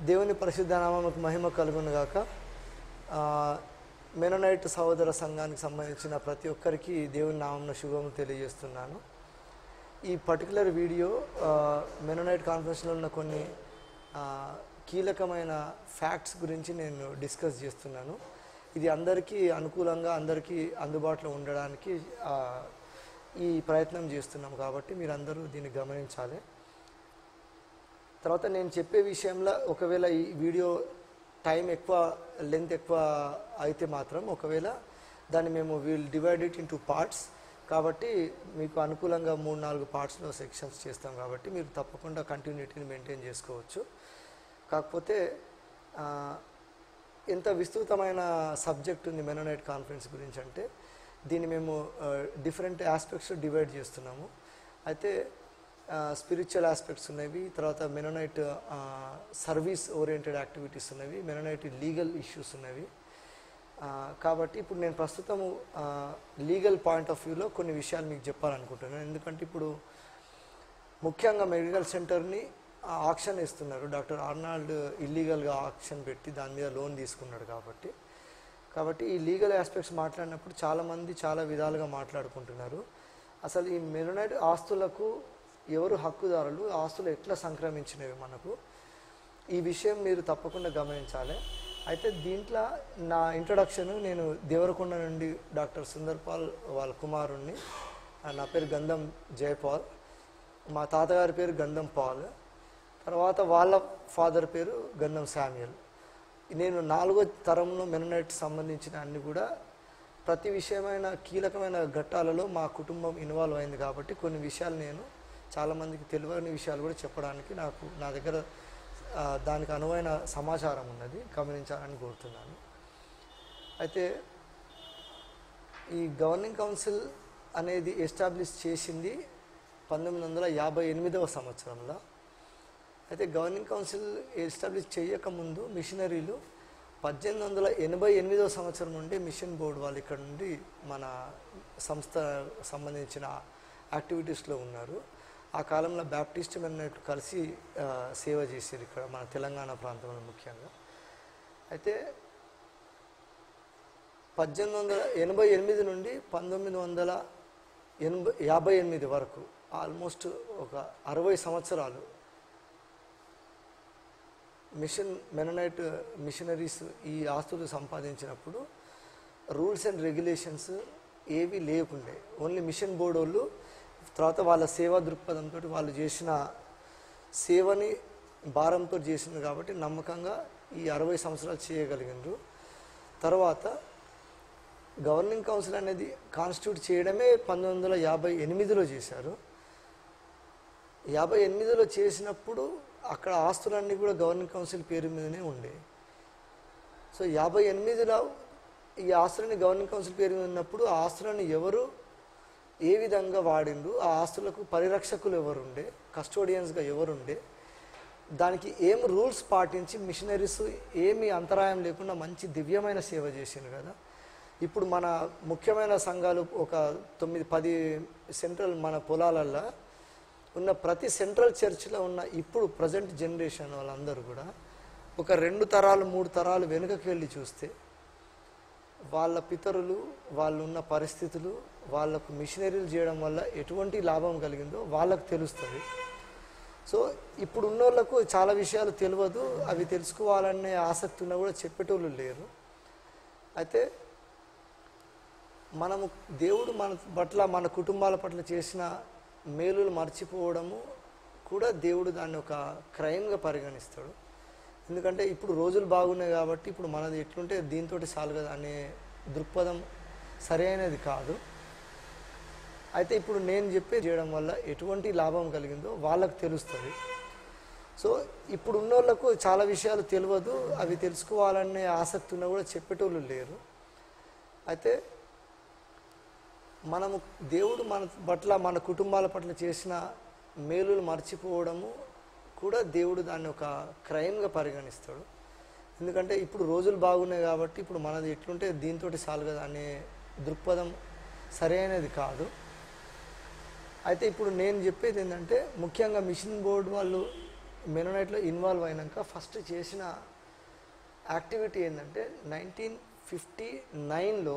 దేవుని పరిశుద్ధ నామముకు మహిమ కలుగును గాక ఆ, మెననైట్ సహోదర సంఘానికి సంబంధించిన ప్రతి ఒక్కరికి దేవుని నామమున శుభము తెలియజేస్తున్నాను ఈ పర్టికులర్ వీడియో ఆ, మెననైట్ కాన్ఫరెన్స్లో ఉన్న కొన్ని ఆ, కీలకమైన ఫ్యాక్ట్స్ గురించి నేను డిస్కస్ చేస్తున్నాను ఇది అందరికీ అనుకూలంగా అందరికీ అందుబాటులో ఉండడానికి ఆ, ఈ ప్రయత్నం చేస్తున్నాం కాబట్టి మీరందరూ దీన్ని గమనించాలి తర్వాత నేను చెప్పే విషయంలో ఒకవేళ ఈ వీడియో టైం ఎక్కువ లెంత్ ఎక్కువ అయితే మాత్రం ఒకవేళ దాన్ని మేము will divide it into parts కాబట్టి మీకు అనుకూలంగా మూడు నాలుగు పార్ట్స్లో సెక్షన్స్ చేస్తాం కాబట్టి మీరు తప్పకుండా కంటిన్యూటీని మెయింటైన్ చేసుకోవచ్చు కాకపోతే ఆ, ఎంత విస్తృతమైన సబ్జెక్ట్ ఉంది మెనోనైట్ కాన్ఫరెన్స్ గురించి అంటే దీన్ని మేము డిఫరెంట్ ఆస్పెక్ట్స్ డివైడ్ చేస్తున్నాము అయితే స్పిరిచువల్ ఆస్పెక్ట్స్ ఉన్నవి తర్వాత మెనోనైట్ సర్వీస్ ఓరియంటెడ్ యాక్టివిటీస్ ఉన్నవి మెనోనైట్ లీగల్ ఇష్యూస్ ఉన్నవి ఆ, కాబట్టి ఇప్పుడు నేను ప్రస్తుతము లీగల్ పాయింట్ ఆఫ్ వ్యూలో కొన్ని విషయాలు మీకు చెప్పాలనుకుంటున్నాను ఎందుకంటే ఇప్పుడు ముఖ్యంగా మెడికల్ సెంటర్ని ఆక్షన్ ఇస్తున్నారు డాక్టర్ ఆర్నాల్డ్ ఇల్లీగల్గా ఆక్షన్ పెట్టి దాని మీద లోన్ తీసుకున్నాడు కాబట్టి కాబట్టి ఈ లీగల్ ఆస్పెక్ట్స్ మాట్లాడినప్పుడు చాలామంది చాలా విధాలుగా మాట్లాడుకుంటున్నారు అసలు ఈ మెరునైట్ ఆస్తులకు ఎవరు హక్కుదారులు ఆస్తులు ఎట్లా సంక్రమించినవి మనకు ఈ విషయం మీరు తప్పకుండా గమనించాలి అయితే దీంట్లో నా ఇంట్రడక్షన్ నేను దేవరకొండ నుండి డాక్టర్ సుందర్ పాల్ వాళ్ళ కుమారుణ్ణి ఆ, నా పేరు గంధం జయపాల్ మా తాతగారి పేరు గంధం పాల్ తర్వాత వాళ్ళ ఫాదర్ పేరు గంధం శామ్యుయల్ నేను నాలుగో తరంలో మెననైట్ సంబంధించిన అన్ని కూడా ప్రతి విషయమైన కీలకమైన ఘట్టాలలో మా కుటుంబం ఇన్వాల్వ్ అయింది కాబట్టి కొన్ని విషయాలు నేను చాలామందికి తెలియని విషయాలు కూడా చెప్పడానికి నాకు నా దగ్గర ఆ, దానికి అనువైన సమాచారం ఉన్నది గమనించాలని కోరుతున్నాను అయితే ఈ గవర్నింగ్ కౌన్సిల్ అనేది ఎస్టాబ్లిష్ చేసింది పంతొమ్మిది వందల యాభై ఎనిమిదవ సంవత్సరంలో అయితే గవర్నింగ్ కౌన్సిల్ ఎస్టాబ్లిష్ చేయకముందు మిషనరీలు పద్దెనిమిది వందల ఎనభై ఎనిమిదవ సంవత్సరం నుండి మిషన్ బోర్డు వాళ్ళు ఇక్కడ నుండి మన సంస్థ సంబంధించిన యాక్టివిటీస్లో ఉన్నారు ఆ కాలంలో బ్యాప్టిస్ట్ మెన్నట్టు కలిసి ఆ, సేవ చేశారు ఇక్కడ మన తెలంగాణ ప్రాంతంలో ముఖ్యంగా అయితే పద్దెనిమిది వందల ఎనభై ఎనిమిది నుండి పంతొమ్మిది వందల ఎనభై యాభై ఎనిమిది వరకు ఆల్మోస్ట్ ఒక అరవై సంవత్సరాలు మిషన్ మెననైట్ మిషనరీస్ ఈ ఆస్తులు సంపాదించినప్పుడు రూల్స్ అండ్ రెగ్యులేషన్స్ ఏవి లేకుండే ఓన్లీ మిషన్ బోర్డు వాళ్ళు తర్వాత వాళ్ళ సేవా దృక్పథంతో వాళ్ళు చేసిన సేవని భారంతో చేసింది కాబట్టి నమ్మకంగా ఈ అరవై సంవత్సరాలు చేయగలిగినారు తర్వాత గవర్నింగ్ కౌన్సిల్ అనేది కాన్స్టిట్యూట్ చేయడమే పంతొమ్మిది వందల యాభై ఎనిమిదిలో చేశారు యాభై ఎనిమిదిలో చేసినప్పుడు అక్కడ ఆస్తులన్నీ కూడా గవర్నింగ్ కౌన్సిల్ పేరు మీదనే ఉండే సో యాభై ఎనిమిదిలో ఈ ఆస్తులని గవర్నింగ్ కౌన్సిల్ పేరు మీద ఉన్నప్పుడు ఆ ఆస్తులను ఎవరు ఏ విధంగా వాడిండ్రు ఆ ఆస్తులకు పరిరక్షకులు ఎవరుండే కస్టోడియన్స్గా ఎవరుండే దానికి ఏం రూల్స్ పాటించి మిషనరీస్ ఏమి అంతరాయం లేకుండా మంచి దివ్యమైన సేవ చేసిండ్రు కదా ఇప్పుడు మన ముఖ్యమైన సంఘాలు ఒక తొమ్మిది పది సెంట్రల్ మన పొలాలల్లో ఉన్న ప్రతి సెంట్రల్ చర్చ్లో ఉన్న ఇప్పుడు ప్రజెంట్ జనరేషన్ వాళ్ళందరూ కూడా ఒక రెండు తరాలు మూడు తరాలు వెనుకకి వెళ్ళి చూస్తే వాళ్ళ పితరులు వాళ్ళు ఉన్న పరిస్థితులు వాళ్ళకు మిషనరీలు చేయడం వల్ల ఎటువంటి లాభం కలిగిందో వాళ్ళకు తెలుస్తుంది సో ఇప్పుడు ఉన్నోళ్ళకు చాలా విషయాలు తెలియదు అవి తెలుసుకోవాలనే ఆసక్తి ఉన్నా కూడా చెప్పేటోళ్ళు లేరు అయితే మనము దేవుడు మన పట్ల మన కుటుంబాల పట్ల చేసిన మేలులు మర్చిపోవడము కూడా దేవుడు దాన్ని ఒక క్రైమ్గా పరిగణిస్తాడు ఎందుకంటే ఇప్పుడు రోజులు బాగున్నాయి కాబట్టి ఇప్పుడు మనది ఎట్లుంటే దీంతో చాలు కదా అనే దృక్పథం సరైనది కాదు అయితే ఇప్పుడు నేను చెప్పే చేయడం వల్ల ఎటువంటి లాభం కలిగిందో వాళ్ళకు తెలుస్తుంది సో ఇప్పుడు ఉన్నోళ్ళకు చాలా విషయాలు తెలియదు అవి తెలుసుకోవాలనే ఆసక్తి ఉన్నా కూడా చెప్పేటోళ్ళు లేరు అయితే మనము దేవుడు మన పట్ల మన కుటుంబాల పట్ల చేసిన మేలులు మర్చిపోవడము కూడా దేవుడు దాన్ని ఒక క్రైమ్గా పరిగణిస్తాడు ఎందుకంటే ఇప్పుడు రోజులు బాగున్నాయి కాబట్టి ఇప్పుడు మనది ఎట్లుంటే దీంతో చాలు కదా అనే దృక్పథం సరైనది కాదు అయితే ఇప్పుడు నేను చెప్పేది ఏంటంటే ముఖ్యంగా మిషన్ బోర్డు వాళ్ళు మెనోనైట్లో ఇన్వాల్వ్ అయినాక ఫస్ట్ చేసిన యాక్టివిటీ ఏంటంటే నైన్టీన్ ఫిఫ్టీ నైన్లో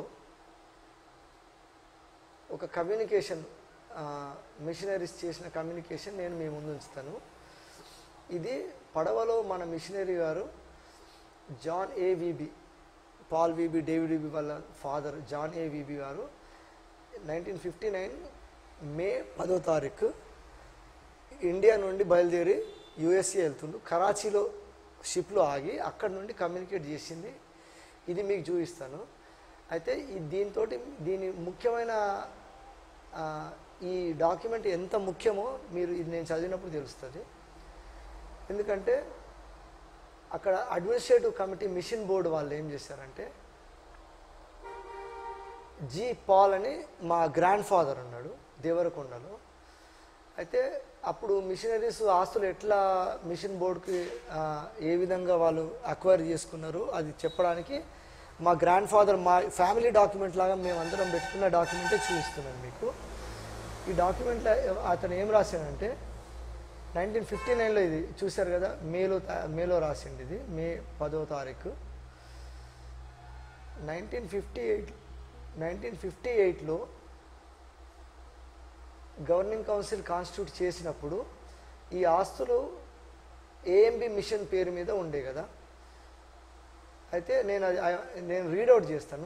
ఒక కమ్యూనికేషన్ మిషనరీస్ చేసిన కమ్యూనికేషన్ నేను మీ ముందు ఉంచుతాను ఇది పడవలో మన మిషనరీ గారు John AVB Paul VB David VB వాళ్ళ ఫాదర్ జాన్ ఏవిబి గారు నైన్టీన్ ఫిఫ్టీ నైన్ మే పదో తారీఖు ఇండియా నుండి బయలుదేరి యుఎస్ఏ వెళ్తుండు కరాచీలో షిప్లో ఆగి అక్కడ నుండి కమ్యూనికేట్ చేసింది ఇది మీకు చూపిస్తాను అయితే ఈ దీంతో దీని ముఖ్యమైన ఆ, ఈ డాక్యుమెంట్ ఎంత ముఖ్యమో మీరు ఇది నేను చదివినప్పుడు తెలుస్తుంది ఎందుకంటే అక్కడ అడ్మినిస్ట్రేటివ్ కమిటీ మిషన్ బోర్డు వాళ్ళు ఏం చేశారంటే జి పాల్ అని మా గ్రాండ్ ఫాదర్ ఉన్నాడు దేవరకొండలో అయితే అప్పుడు మిషనరీస్ ఆస్తులు ఎట్లా మిషన్ బోర్డుకి ఆ, ఏ విధంగా వాళ్ళు అక్వైర్ చేసుకున్నారు అది చెప్పడానికి మా గ్రాండ్ ఫాదర్ మా ఫ్యామిలీ డాక్యుమెంట్ లాగా మేము అందరం పెట్టుకున్న డాక్యుమెంటే చూపిస్తున్నాను మీకు ఈ డాక్యుమెంట్లో అతను ఏం రాశాడంటే నైన్టీన్ ఫిఫ్టీ నైన్లో ఇది చూశారు కదా మేలో తా- మేలో రాసింది ఇది మే పదో తారీఖు nineteen fifty eight nineteen fifty ఎయిట్లో గవర్నింగ్ కౌన్సిల్ కాన్స్టిట్యూట్ చేసినప్పుడు ఈ ఆస్తులు ఏఎంబి మిషన్ పేరు మీద ఉండే కదా అయితే నేను అది I- నేను రీడౌట్ చేస్తాను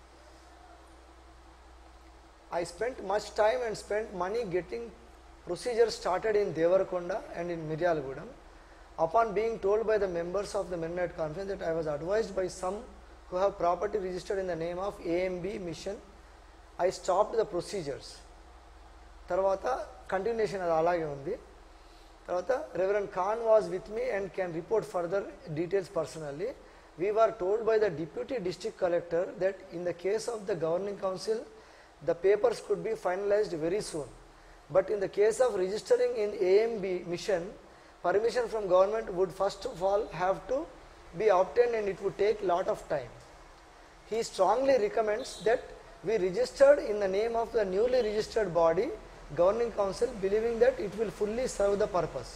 I spent much time and spent money getting procedure started in Devarakonda and in Miryalaguda upon being told by the members of the midnight conference that I was advised by some who have property registered in the name of AMB mission, I stopped the procedures. తర్వాత continuation అది అలాగే ఉంది తర్వాత reverend Khan was with me and can report further details personally we are told by the deputy district collector that in the case of the governing council the papers could be finalised very soon but in the case of registering in AMB mission permission from government would first of all have to be obtained and it would take lot of time. He strongly recommends that we registered in the name of the newly registered body, governing council, believing that it will fully serve the purpose.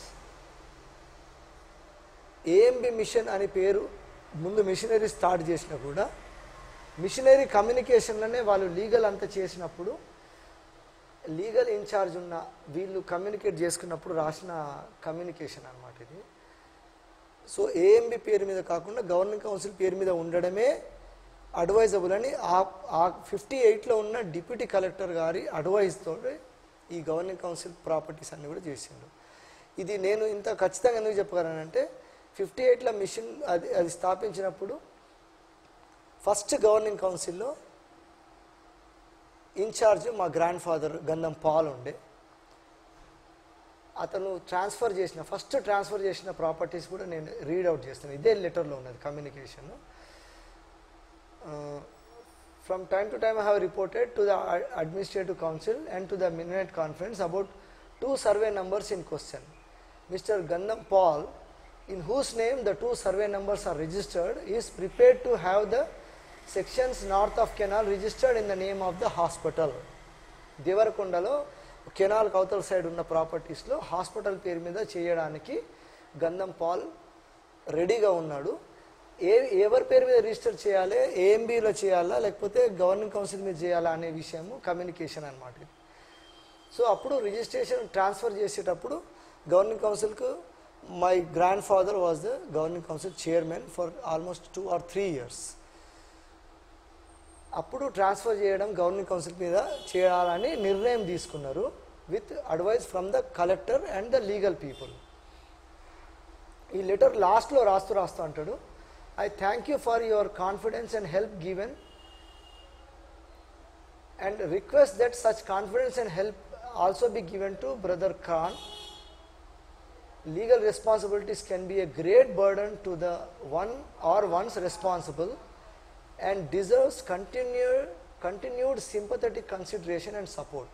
AMB mission అనే పేరు ముందు machinery start చేసినా కూడా machinery కమ్యూనికేషన్లోనే వాళ్ళు legal అంతా చేసినప్పుడు legal incharge ఉన్న వీళ్ళు కమ్యూనికేట్ చేసుకున్నప్పుడు రాసిన కమ్యూనికేషన్ అన్నమాట ఇది సో ఏఎంబి పేరు మీద కాకుండా గవర్నింగ్ కౌన్సిల్ పేరు మీద ఉండడమే అడ్వైజబుల్ అని ఆ ఆ ఫిఫ్టీ ఎయిట్లో ఉన్న డిప్యూటీ కలెక్టర్ గారి అడ్వైజ్తో ఈ గవర్నింగ్ కౌన్సిల్ ప్రాపర్టీస్ అన్ని కూడా చేసిండు ఇది నేను ఇంత ఖచ్చితంగా ఎందుకు చెప్పగలనంటే ఫిఫ్టీ ఎయిట్లో మిషన్ అది అది స్థాపించినప్పుడు ఫస్ట్ గవర్నింగ్ కౌన్సిల్లో ఇన్ఛార్జ్ మా గ్రాండ్ ఫాదర్ గంధం పాల్ ఉండే అతను ట్రాన్స్ఫర్ చేసిన ఫస్ట్ ట్రాన్స్ఫర్ చేసిన ప్రాపర్టీస్ కూడా నేను రీడ్ అవుట్ చేస్తాను ఇదే లెటర్లో ఉన్నది communication from time to time I have reported to the administrative council and to the minute conference about two survey numbers in question mister Gandham Paul in whose name the two survey numbers are registered is prepared to have the sections north of canal registered in the name of the hospital దేవరకొండలో canal కౌతల side ఉన్న ప్రాపర్టీస్లో hospital పేరు మీద చేయడానికి గంధం Paul రెడీగా ఉన్నాడు ఏ ఎవరి పేరు మీద రిజిస్టర్ చేయాలి ఏఎంబీలో చేయాలా లేకపోతే గవర్నింగ్ కౌన్సిల్ మీద చేయాలా అనే విషయము కమ్యూనికేషన్ అనమాట ఇది సో అప్పుడు రిజిస్ట్రేషన్ ట్రాన్స్ఫర్ చేసేటప్పుడు గవర్నింగ్ కౌన్సిల్కు my grandfather was the governing council chairman for almost two or three years అప్పుడు ట్రాన్స్ఫర్ చేయడం గవర్నింగ్ కౌన్సిల్ మీద చేయాలని నిర్ణయం తీసుకున్నారు with advice from the collector and the legal people ఈ లెటర్ లాస్ట్లో రాస్తూ రాస్తూ అంటాడు I thank you for your confidence and help given and request that such confidence and help also be given to brother Khan legal responsibilities can be a great burden to the one or ones responsible and deserves continued, continued sympathetic consideration and support.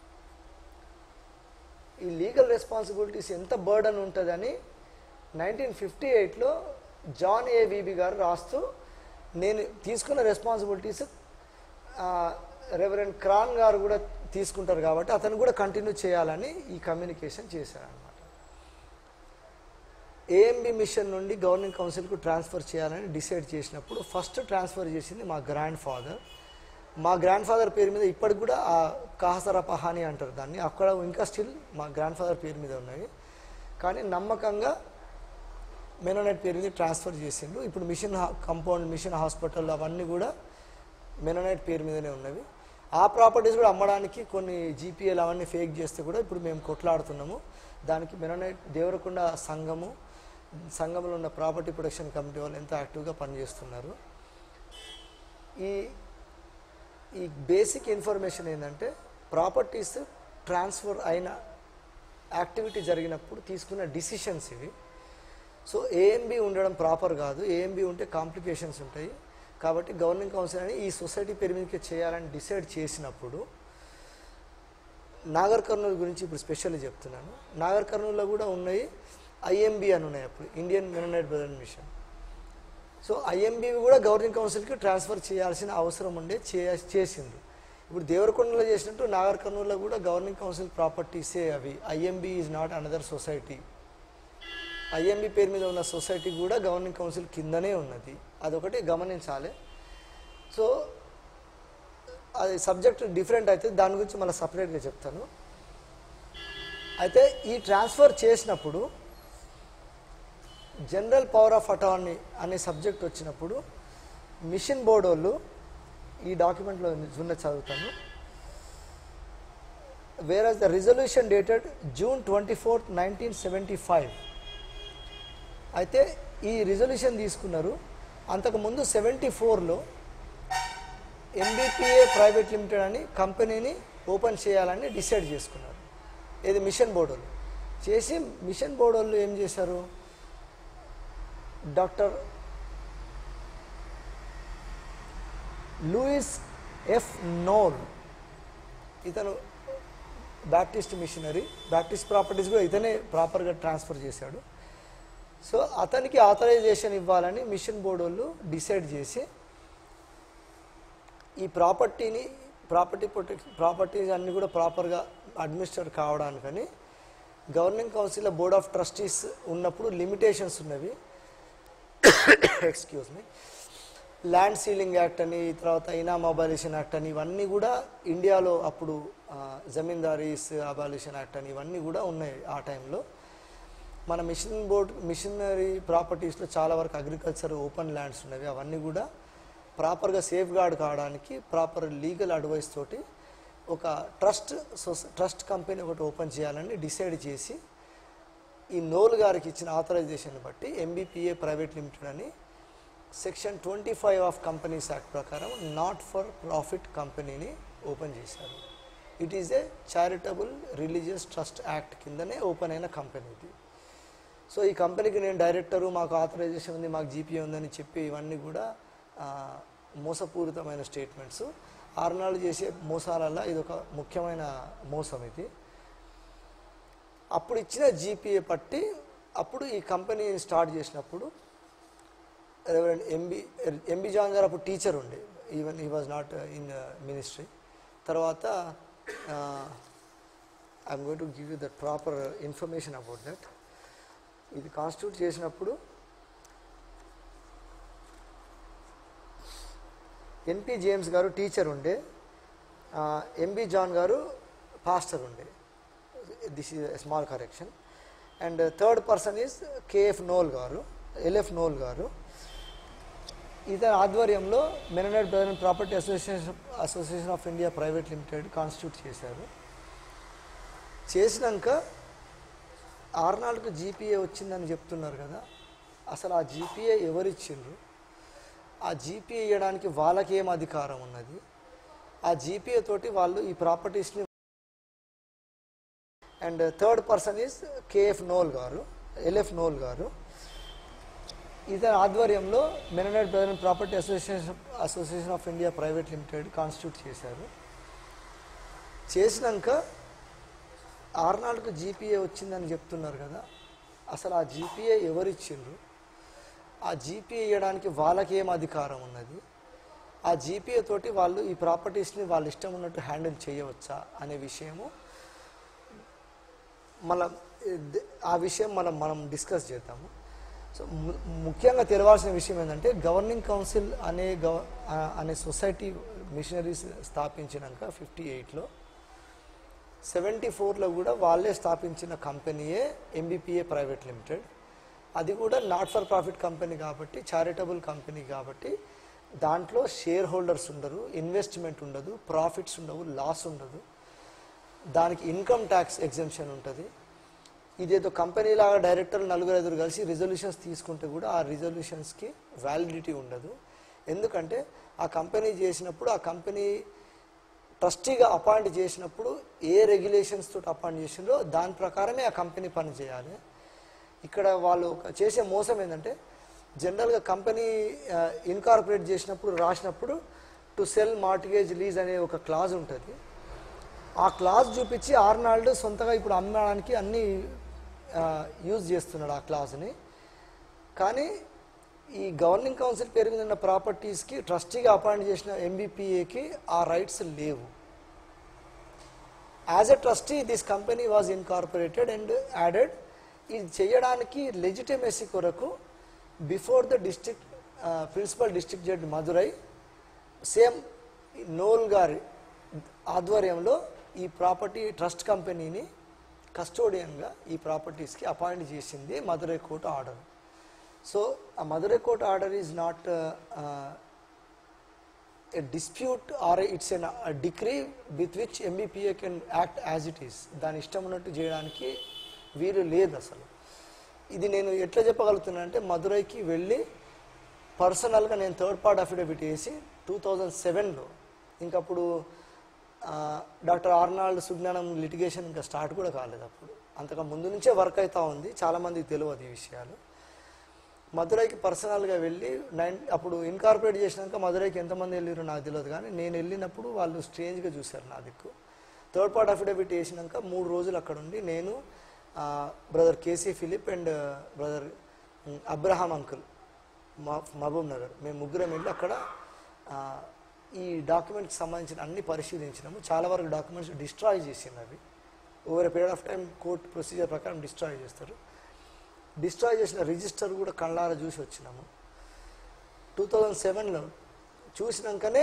ఈ legal responsibilities ఎంత burden ఉంటుందని nineteen fifty ఎయిట్లో John A VB గారు రాస్తూ నేను తీసుకున్న responsibilities reverend క్రాన్ గారు కూడా తీసుకుంటారు కాబట్టి అతను కూడా కంటిన్యూ చేయాలని ఈ కమ్యూనికేషన్ చేశారనమాట ఏఎంబి మిషన్ నుండి గవర్నింగ్ కౌన్సిల్కు ట్రాన్స్ఫర్ చేయాలని డిసైడ్ చేసినప్పుడు ఫస్ట్ ట్రాన్స్ఫర్ చేసింది మా గ్రాండ్ ఫాదర్ మా గ్రాండ్ ఫాదర్ పేరు మీద ఇప్పటికి కూడా ఆ కాహసర పహాని అంటారు దాన్ని అక్కడ ఇంకా స్టిల్ మా గ్రాండ్ ఫాదర్ పేరు మీద ఉన్నాయి కానీ నమ్మకంగా మెనోనైట్ పేరు మీద ట్రాన్స్ఫర్ చేసిండు ఇప్పుడు మిషన్ హా- కంపౌండ్ మిషన్ హాస్పిటల్ అవన్నీ కూడా మెనోనైట్ పేరు మీదనే ఉన్నవి ఆ ప్రాపర్టీస్ కూడా అమ్మడానికి కొన్ని జీపీఎల్ అవన్నీ ఫేక్ చేస్తే కూడా ఇప్పుడు మేము కొట్లాడుతున్నాము దానికి మెనోనైట్ దేవరకొండ సంఘము సంఘంలో ఉన్న ప్రాపర్టీ ప్రొటెక్షన్ కమిటీ వాళ్ళు ఎంతో యాక్టివ్గా పనిచేస్తున్నారు ఈ ఈ బేసిక్ ఇన్ఫర్మేషన్ ఏంటంటే ప్రాపర్టీస్ ట్రాన్స్ఫర్ అయిన యాక్టివిటీ జరిగినప్పుడు తీసుకున్న డిసిషన్స్ ఇవి సో ఏఎంబి ఉండడం ప్రాపర్ కాదు ఏఎంబి ఉంటే కాంప్లికేషన్స్ ఉంటాయి కాబట్టి గవర్నింగ్ కౌన్సిల్ అని ఈ సొసైటీ పేరు మీదకి చేయాలని డిసైడ్ చేసినప్పుడు నాగర్ కర్నూలు గురించి ఇప్పుడు స్పెషల్లీ చెప్తున్నాను నాగర్ కర్నూలులో కూడా ఉన్నాయి ఐఎంబి అని ఉన్నాయి అప్పుడు Indian Mennonite brother mission so IMB కూడా గవర్నింగ్ కౌన్సిల్కి ట్రాన్స్ఫర్ చేయాల్సిన అవసరం ఉండే చే చేసింది ఇప్పుడు దేవరకొండలో చేసినట్టు నాగర్ కర్నూలులో కూడా గవర్నింగ్ కౌన్సిల్ ప్రాపర్టీసే అవి IMB is not another society IMB పేరు మీద ఉన్న సొసైటీ కూడా గవర్నింగ్ కౌన్సిల్ కిందనే ఉన్నది అదొకటి గమనించాలి సో అది సబ్జెక్ట్ డిఫరెంట్ అయితే దాని గురించి మళ్ళీ సపరేట్గా చెప్తాను అయితే ఈ ట్రాన్స్ఫర్ చేసినప్పుడు జనరల్ పవర్ ఆఫ్ అటార్నీ అనే సబ్జెక్ట్ వచ్చినప్పుడు మిషన్ బోర్డ్ వాళ్ళు ఈ డాక్యుమెంట్లో ఉన్న చదువుతాను where the resolution dated June twenty fourth nineteen seventy five అయితే ఈ రిజల్యూషన్ తీసుకున్నారు అంతకుముందు సెవెంటీ ఫోర్లో ఎంబీపీఏ ప్రైవేట్ లిమిటెడ్ అని కంపెనీని ఓపెన్ చేయాలని డిసైడ్ చేసుకున్నారు ఇది మిషన్ బోర్డు వాళ్ళు చేసి మిషన్ బోర్డు వాళ్ళు ఏం చేశారు డాక్టర్ లూయిస్ ఎఫ్ నోల్ ఇతను బ్యాప్టిస్ట్ మిషనరీ బ్యాప్టిస్ట్ ప్రాపర్టీస్ కూడా ఇతనే ప్రాపర్గా ట్రాన్స్ఫర్ చేశాడు సో అతనికి ఆథరైజేషన్ ఇవ్వాలని మిషన్ బోర్డు వాళ్ళు డిసైడ్ చేసి ఈ ప్రాపర్టీని ప్రాపర్టీ ప్రొటెక్ట్ ప్రాపర్టీస్ అన్నీ కూడా ప్రాపర్గా అడ్మినిస్టర్ కావడానికని governing council board of trustees ఉన్నప్పుడు లిమిటేషన్స్ ఉన్నవి excuse me land ceiling act అని తర్వాత ఇనామ్ అబాలిషన్ యాక్ట్ అని ఇవన్నీ కూడా ఇండియాలో అప్పుడు ఆ, జమీందారీస్ అబాలిషన్ యాక్ట్ అని ఇవన్నీ కూడా ఉన్నాయి ఆ టైంలో మన మిషన్ బోర్డ్ మిషనరీ ప్రాపర్టీస్లో చాలా వరకు అగ్రికల్చర్ ఓపెన్ ల్యాండ్స్ ఉన్నవి అవన్నీ కూడా ప్రాపర్గా సేఫ్ గార్డ్ కావడానికి ప్రాపర్ లీగల్ అడ్వైస్ తోటి ఒక ట్రస్ట్ సొస ట్రస్ట్ కంపెనీ ఒకటి ఓపెన్ చేయాలని డిసైడ్ చేసి ఈ నోల్ గారికి ఇచ్చిన ఆథరైజేషన్ బట్టి ఎంబీపీఏ ప్రైవేట్ లిమిటెడ్ అని section twenty five of companies act ప్రకారం నాట్ ఫర్ ప్రాఫిట్ కంపెనీని ఓపెన్ చేశారు it is a charitable religious trust act కిందనే ఓపెన్ అయిన కంపెనీ ఇది సో ఈ కంపెనీకి నేను డైరెక్టరు మాకు ఆథరైజేషన్ ఉంది మాకు జీపీఏ ఉందని చెప్పి ఇవన్నీ కూడా ఆ, మోసపూరితమైన స్టేట్మెంట్స్ ఆరునాళ్ళు చేసే మోసాలల్లో ఇది ఒక ముఖ్యమైన మోసం ఇది అప్పుడు ఇచ్చిన జీపీఏ పట్టి అప్పుడు ఈ కంపెనీ స్టార్ట్ చేసినప్పుడు రెవరెండ్ ఎంబీ ఎంబీ జాన్ గారు అప్పుడు టీచర్ ఉండే even he was not in ministry తర్వాత I'm going to give you that proper information about that ఇది కాన్స్టిట్యూట్ చేసినప్పుడు ఎన్పి జేమ్స్ గారు టీచర్ ఉండే ఎంబి జాన్ గారు పాస్టర్ ఉండే this is small correction and third person is KF Knoll గారు LF Knoll గారు ఇతని ఆధ్వర్యంలో Mennonite brother property association association of India private limited constitute చేశారు చేసినాక ఆర్నాల్డ్కు జీపీఏ వచ్చిందని చెప్తున్నారు కదా అసలు ఆ జీపీఏ ఎవరిచ్చిండ్రు ఆ జీపీఏ ఇవ్వడానికి వాళ్ళకి ఏం అధికారం ఉన్నది ఆ జీపీఏ తోటి వాళ్ళు ఈ ప్రాపర్టీస్ని and third person is KF Knoll గారు ఎల్ఎఫ్ నోల్ గారు ఇతని ఆధ్వర్యంలో Mennonite brother property association association of India private limited constitute చేశారు చేసినాక ఆర్నాల్డ్కు జీపీఏ వచ్చిందని చెప్తున్నారు కదా అసలు ఆ జీపీఏ ఎవరిచ్చిండ్రు ఆ జీపీఏ ఇవ్వడానికి వాళ్ళకి ఏం అధికారం ఉన్నది ఆ జీపీఏ తోటి వాళ్ళు ఈ ప్రాపర్టీస్ని వాళ్ళ ఇష్టం ఉన్నట్టు హ్యాండిల్ చేయవచ్చా అనే విషయము మన ఆ విషయం మనం మనం డిస్కస్ చేద్దాము సో ము- ముఖ్యంగా తెలవాల్సిన విషయం ఏంటంటే గవర్నింగ్ కౌన్సిల్ అనే గవ ఆ- అనే సొసైటీ మిషనరీస్ స్థాపించినాక ఫిఫ్టీ ఎయిట్లో సెవెంటీ ఫోర్లో కూడా వాళ్ళే స్థాపించిన కంపెనీయే ఎంబీపీఏ ప్రైవేట్ లిమిటెడ్ అది కూడా నాట్ ఫర్ ప్రాఫిట్ కంపెనీ కాబట్టి చారిటబుల్ కంపెనీ కాబట్టి దాంట్లో షేర్ హోల్డర్స్ ఉండరు ఇన్వెస్ట్మెంట్ ఉండదు ప్రాఫిట్స్ ఉండవు లాస్ ఉండదు దానికి ఇన్కమ్ ట్యాక్స్ ఎగ్జెంప్షన్ ఉంటుంది ఇదేదో కంపెనీ లాగా డైరెక్టర్ నలుగురు ఐదుగురు కలిసి రిజల్యూషన్స్ తీసుకుంటే కూడా ఆ రిజల్యూషన్స్కి వ్యాలిడిటీ ఉండదు ఎందుకంటే ఆ కంపెనీ చేసినప్పుడు ఆ కంపెనీ ట్రస్టీగా అపాయింట్ చేసినప్పుడు ఏ రెగ్యులేషన్స్ తోటి అపాయింట్ చేసిందో దాని ప్రకారమే ఆ కంపెనీ పని చేయాలి ఇక్కడ వాళ్ళు ఒక చేసే మోసం ఏంటంటే జనరల్గా కంపెనీ ఇన్కార్పొరేట్ చేసినప్పుడు రాసినప్పుడు టు సెల్ మార్టిగేజ్ లీజ్ అనే ఒక క్లాజ్ ఉంటుంది ఆ క్లాజ్ చూపించి ఆర్నాల్డ్ సొంతగా ఇప్పుడు అమ్మడానికి అన్ని యూజ్ చేస్తున్నాడు ఆ క్లాజ్ని కానీ ఈ గవర్నింగ్ కౌన్సిల్ పేరు మీద ఉన్న ప్రాపర్టీస్కి ట్రస్టీగా అపాయింట్ చేసిన ఎంబీపీఏకి ఆ రైట్స్ లేవు as a trustee this company was incorporated and added ఇది చేయడానికి లెజిటిమేసీ కొరకు before the district principal district judge Madurai same Knoll గారి ఆధ్వర్యంలో ఈ ప్రాపర్టీ ట్రస్ట్ కంపెనీని కస్టోడియన్గా ఈ ప్రాపర్టీస్కి అపాయింట్ చేసింది మదురై కోర్టు ఆర్డర్ సో ఆ Madurai court order is not a dispute or it's an, a decree with which MBPA can act as it is దాని ఇష్టం ఉన్నట్టు చేయడానికి వీలు లేదు అసలు ఇది నేను ఎట్లా చెప్పగలుగుతున్నా అంటే మదురైకి వెళ్ళి పర్సనల్గా నేను థర్డ్ పార్ట్ అఫిడవిట్ వేసి టూ థౌజండ్ సెవెన్లో ఇంకప్పుడు ఆ, డాక్టర్ ఆర్నాల్డ్ సుజ్ఞానం లిటిగేషన్ ఇంకా స్టార్ట్ కూడా కాలేదు అప్పుడు అంతగా ముందు నుంచే వర్క్ అవుతా ఉంది చాలామందికి తెలియదు ఈ విషయాలు మదురైకి పర్సనల్గా వెళ్ళి నైన్ అప్పుడు ఇన్కార్పొరేట్ చేసినాక మదురైకి ఎంతమంది వెళ్ళారో నాకు తెలియదు కానీ నేను వెళ్ళినప్పుడు వాళ్ళు స్ట్రేంజ్గా చూశారు నా దిక్కు థర్డ్ పార్ట్ అఫిడవిట్ వేసినాక మూడు రోజులు అక్కడ ఉండి నేను brother KC Philip and brother Abraham uncle మా మహబూబ్ నగర్ మేము ముగ్గురం వెళ్ళి అక్కడ ఆ, ఈ డాక్యుమెంట్కి సంబంధించిన అన్ని పరిశీలించినాము చాలా వరకు డాక్యుమెంట్స్ డిస్ట్రాయ్ చేసింది అవి over period of time court procedure ప్రకారం డిస్ట్రాయ్ చేస్తారు డిస్ట్రాయ్ చేసిన రిజిస్టర్ కూడా కళ్ళారా చూసి వచ్చినాము టూ థౌజండ్ సెవెన్లో చూసినాకనే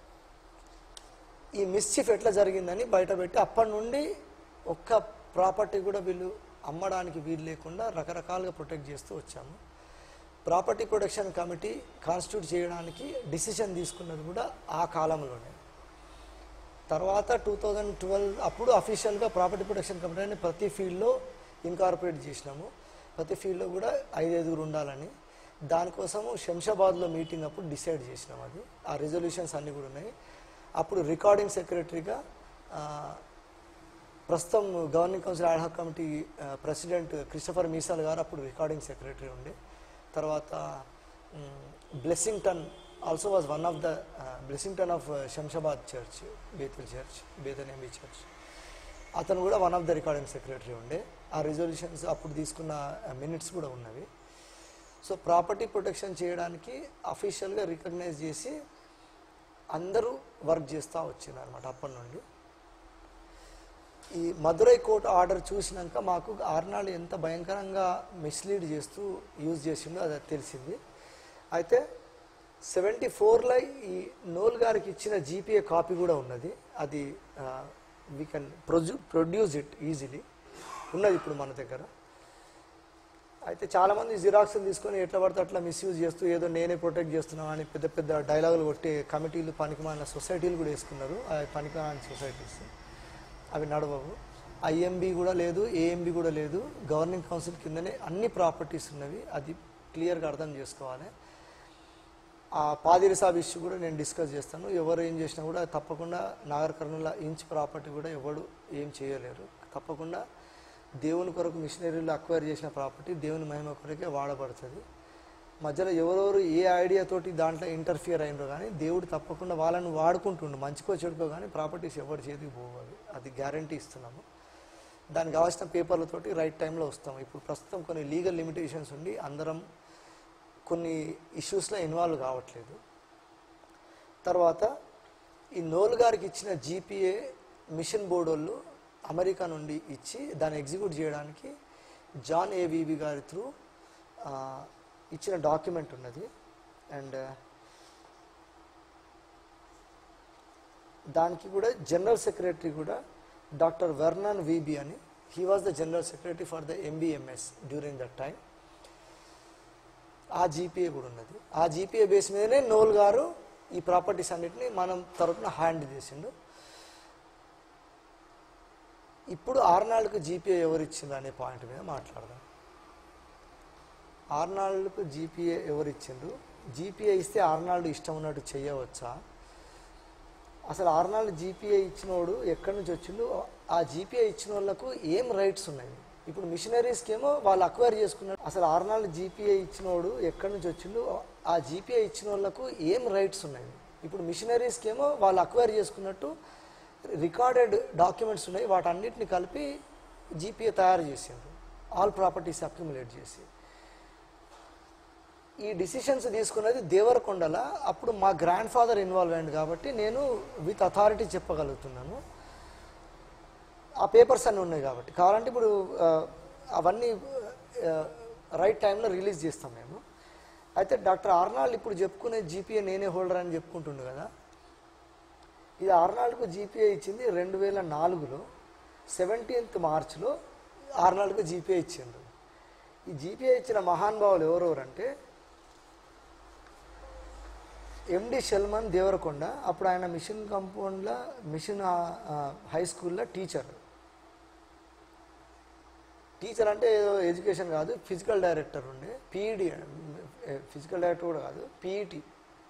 ఈ మిస్చిఫ్ ఎట్లా జరిగిందని బయటపెట్టి అప్పటి నుండి ఒక్క ప్రాపర్టీ కూడా వీళ్ళు అమ్మడానికి వీలు లేకుండా రకరకాలుగా ప్రొటెక్ట్ చేస్తూ వచ్చాము ప్రాపర్టీ ప్రొటెక్షన్ కమిటీ కాన్స్టిట్యూట్ చేయడానికి డిసిషన్ తీసుకున్నది కూడా ఆ కాలంలోనే తర్వాత టూ థౌజండ్ ట్వెల్వ్ అప్పుడు అఫీషియల్గా ప్రాపర్టీ ప్రొటెక్షన్ కమిటీ అని ప్రతి ఫీల్డ్లో ఇన్కార్పొరేట్ చేసినాము ప్రతి ఫీల్డ్లో కూడా ఐదైదుగురు ఉండాలని దానికోసము శంషాబాద్లో మీటింగ్ అప్పుడు డిసైడ్ చేసినాం అది ఆ రిజల్యూషన్స్ అన్నీ కూడా ఉన్నాయి అప్పుడు రికార్డింగ్ సెక్రటరీగా ఆ, ప్రస్తుతం governing council ad hoc committee ఆ, ప్రెసిడెంట్ క్రిస్టఫర్ మీసాల్ గారు అప్పుడు రికార్డింగ్ సెక్రటరీ ఉండే తర్వాత Blessington also was one of the Blessington of Shamshabad church Bethel church బేతనేమి చర్చ్ అతను కూడా one of the recording secretary ఉండే ఆ రిజల్యూషన్స్ అప్పుడు తీసుకున్న మినిట్స్ కూడా ఉన్నవి సో ప్రాపర్టీ ప్రొటెక్షన్ చేయడానికి అఫీషియల్గా రికగ్నైజ్ చేసి అందరూ వర్క్ చేస్తూ వచ్చినారు అనమాట అప్పటి నుండి ఈ మదురై కోర్టు ఆర్డర్ చూసినాక మాకు ఆర్నాడు ఎంత భయంకరంగా మిస్లీడ్ చేస్తూ యూజ్ చేసిండో అది తెలిసింది అయితే సెవెంటీ ఫోర్లో ఈ నోల్ గారికి ఇచ్చిన జీపీఏ కాపీ కూడా ఉన్నది అది వీ కెన్ ప్రొడ్యూ ప్రొడ్యూస్ ఇట్ ఈజీలీ ఉన్నది ఇప్పుడు మన దగ్గర అయితే చాలామంది జిరాక్స్లు తీసుకొని ఎట్లా పడితే అట్లా మిస్యూజ్ చేస్తూ ఏదో నేనే ప్రొటెక్ట్ చేస్తున్నాను అని పెద్ద పెద్ద డైలాగులు కొట్టే కమిటీలు పనికిమాలిన సొసైటీలు కూడా వేసుకున్నారు ఆ పనికిమాలిన సొసైటీస్ అవి నడవవు ఐఎంబి కూడా లేదు ఏఎంబి కూడా లేదు గవర్నింగ్ కౌన్సిల్ కిందనే అన్ని ప్రాపర్టీస్ ఉన్నవి అది క్లియర్గా అర్థం చేసుకోవాలి ఆ పాదిరి సాబ్ ఇష్యూ కూడా నేను డిస్కస్ చేస్తాను ఎవరు ఏం చేసినా కూడా తప్పకుండా నాగర్ కర్నూల ఇంచ్ ప్రాపర్టీ కూడా ఎవడు ఏం చేయలేరు తప్పకుండా దేవుని కొరకు మిషనరీలు అక్వైర్ చేసిన ప్రాపర్టీ దేవుని మహిమ కొరకే వాడబడుతుంది మధ్యలో ఎవరెవరు ఏ ఐడియాతోటి దాంట్లో ఇంటర్ఫియర్ అయినరో కానీ దేవుడు తప్పకుండా వాళ్ళని వాడుకుంటుండు మంచికో చెడుకో కానీ ప్రాపర్టీస్ ఎవరి చేతికి పోవాలి అది గ్యారంటీ ఇస్తున్నాము దానికి కావాల్సిన పేపర్లతోటి రైట్ టైంలో వస్తాము ఇప్పుడు ప్రస్తుతం కొన్ని లీగల్ లిమిటేషన్స్ ఉండి అందరం కొన్ని ఇష్యూస్లో ఇన్వాల్వ్ కావట్లేదు తర్వాత ఈ నోల్ గారికి ఇచ్చిన జీపీఏ మిషన్ బోర్డు వాళ్ళు అమెరికా నుండి ఇచ్చి దాన్ని ఎగ్జిక్యూట్ చేయడానికి జాన్ ఏవివి గారి త్రూ ఇచ్చిన డాక్యుమెంట్ ఉన్నది అండ్ దానికి కూడా జనరల్ సెక్రటరీ కూడా డాక్టర్ వెర్నాన్ విబి అని he was the general secretary for the MBMS during that time ఆ జీపీఏ కూడా ఉన్నది ఆ జీపీఏ బేస్ మీదనే నోల్ గారు ఈ ప్రాపర్టీస్ అన్నిటిని మనం తరపున హ్యాండ్ చేసిండు ఇప్పుడు ఆర్నాళ్ళకు జీపీఏ ఎవరు ఇచ్చిండ్రు అనే పాయింట్ మీద మాట్లాడదాం ఆర్నాళ్ళకు జీపీఏ ఎవరు ఇచ్చిండ్రు జీపీఏ ఇస్తే ఆర్నాల్డ్ ఇష్టం ఉన్నట్టు చేయవచ్చా అసలు ఆర్నాల్డ్ జీపీఏ ఇచ్చినోడు ఎక్కడి నుంచి వచ్చిండు ఆ జీపీఏ ఇచ్చిన వాళ్ళకు ఏం రైట్స్ ఉన్నాయి ఇప్పుడు మిషనరీస్కి ఏమో వాళ్ళు అక్వైర్ చేసుకున్నారు అసలు ఆర్నాల్డ్ జీపీఏ ఇచ్చినోడు ఎక్కడి నుంచి వచ్చిండు ఆ జీపీఏ ఇచ్చిన వాళ్ళకు ఏం రైట్స్ ఉన్నాయి ఇప్పుడు మిషనరీస్కి ఏమో వాళ్ళు అక్వైర్ చేసుకున్నట్టు రికార్డెడ్ డాక్యుమెంట్స్ ఉన్నాయి వాటన్నిటిని కలిపి జీపీఏ తయారు చేసిండ్రు ఆల్ ప్రాపర్టీస్ అక్యుములేట్ చేసి ఈ డిసిషన్స్ తీసుకున్నది దేవరకొండల అప్పుడు మా గ్రాండ్ ఫాదర్ ఇన్వాల్వ్ అయ్యింది కాబట్టి నేను విత్ అథారిటీ చెప్పగలుగుతున్నాను ఆ పేపర్స్ అన్నీ ఉన్నాయి కాబట్టి కావాలంటే ఇప్పుడు ఆ, అవన్నీ రైట్ టైంలో రిలీజ్ చేస్తాం మేము అయితే డాక్టర్ ఆర్నాల్డ్ ఇప్పుడు చెప్పుకునే జీపీఏ నేనే హోల్డర్ అని చెప్పుకుంటుండు కదా ఇది ఆర్నాల్డ్కు జీపీఏ ఇచ్చింది రెండు వేల నాలుగులో సెవెంటీన్త్ మార్చ్లో ఆర్నాల్డ్కు జీపీఏ ఇచ్చిండ్రు ఈ జీపీఏ ఇచ్చిన మహానుభావులు ఎవరెవరంటే ఎండి షెల్మన్ దేవరకొండ అప్పుడు ఆయన మిషన్ కంపౌండ్లో మిషన్ ఆ, ఆ, హై స్కూల్లో టీచర్ టీచర్ అంటే ఏదో ఎడ్యుకేషన్ కాదు ఫిజికల్ డైరెక్టర్ ఉండే పీఈడి ఫిజికల్ డైరెక్టర్ కూడా కాదు పీఈటీ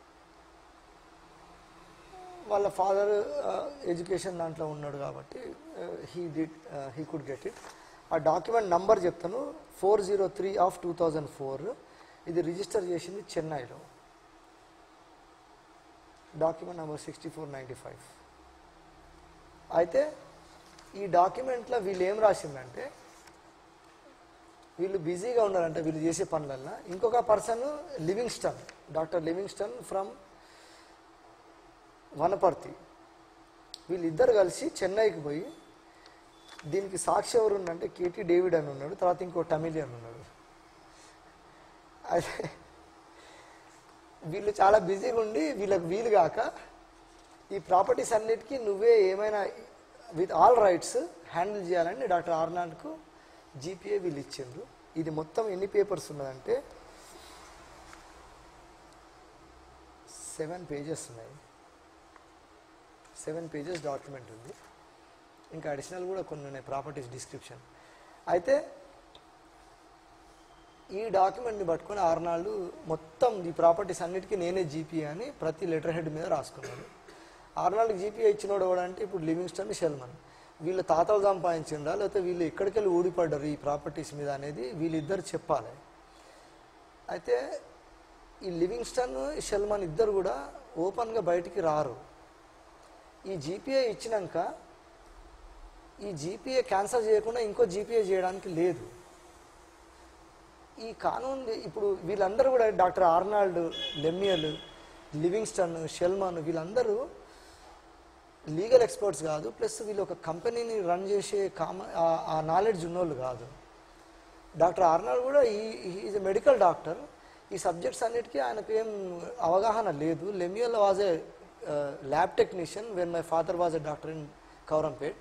వాళ్ళ ఫాదర్ ఎడ్యుకేషన్ దాంట్లో ఉన్నాడు కాబట్టి he did he could get it ఆ డాక్యుమెంట్ నంబర్ చెప్తాను four zero three of two thousand four ఇది రిజిస్టర్ చేసింది చెన్నైలో document number sixty four ninety five అయితే ఈ డాక్యుమెంట్లో వీళ్ళు ఏం రాసిందంటే వీళ్ళు బిజీగా ఉన్నారంట వీళ్ళు చేసే పనులల్లో ఇంకొక person Livingston doctor Livingston from Wanaparthy వీళ్ళిద్దరు కలిసి చెన్నైకి పోయి దీనికి సాక్షి ఎవరు ఉండంటే కేటీ డేవిడ్ అని ఉన్నాడు తర్వాత ఇంకో టమిలియన్ ఉన్నాడు అయితే వీళ్ళు చాలా బిజీగా ఉండి వీళ్ళకి వీలు కాక ఈ ప్రాపర్టీస్ అన్నిటికీ నువ్వే ఏమైనా విత్ ఆల్ రైట్స్ హ్యాండిల్ చేయాలని డాక్టర్ ఆర్నాల్డ్కు జీపీఏ వీళ్ళు ఇచ్చిండ్రు ఇది మొత్తం ఎన్ని పేపర్స్ ఉన్నదంటే సెవెన్ పేజెస్ ఉన్నాయి సెవెన్ పేజెస్ డాక్యుమెంట్ ఉంది ఇంకా అడిషనల్ కూడా కొన్ని ఉన్నాయి ప్రాపర్టీస్ డిస్క్రిప్షన్ అయితే ఈ డాక్యుమెంట్ని పట్టుకొని ఆర్నాళ్ళు మొత్తం ఈ ప్రాపర్టీస్ అన్నిటికీ నేనే జీపీ అని ప్రతి లెటర్ హెడ్ మీద రాసుకున్నాడు ఆర్నాల్డ్కి జీపీఏ ఇచ్చినోడు ఎవడంటే ఇప్పుడు లివింగ్స్టన్ షెల్మన్ వీళ్ళ తాతలు సంపాదించిండా లేకపోతే వీళ్ళు ఎక్కడికి వెళ్ళి ఊడిపడ్డారు ఈ ప్రాపర్టీస్ మీద అనేది వీళ్ళిద్దరు చెప్పాలి అయితే ఈ లివింగ్స్టన్ షెల్మన్ ఇద్దరు కూడా ఓపెన్గా బయటికి రారు ఈ జీపీఏ ఇచ్చినాక ఈ జీపీఏ క్యాన్సల్ చేయకుండా ఇంకో జీపీఏ చేయడానికి లేదు ఈ కానూన్ ఇప్పుడు వీళ్ళందరూ కూడా doctor Arnold Lemuel Livingston Shelman వీళ్ళందరూ లీగల్ ఎక్స్పర్ట్స్ కాదు ప్లస్ వీళ్ళు ఒక కంపెనీని రన్ చేసే కామ ఆ- ఆ నాలెడ్జ్ ఉన్నోళ్ళు కాదు డాక్టర్ ఆర్నాల్డ్ కూడా ఈ ఈజ్ ఎ మెడికల్ డాక్టర్ ఈ సబ్జెక్ట్స్ అన్నిటికీ ఆయనకు ఏం అవగాహన లేదు Lemuel was a lab technician when my father was a doctor in Kowrampet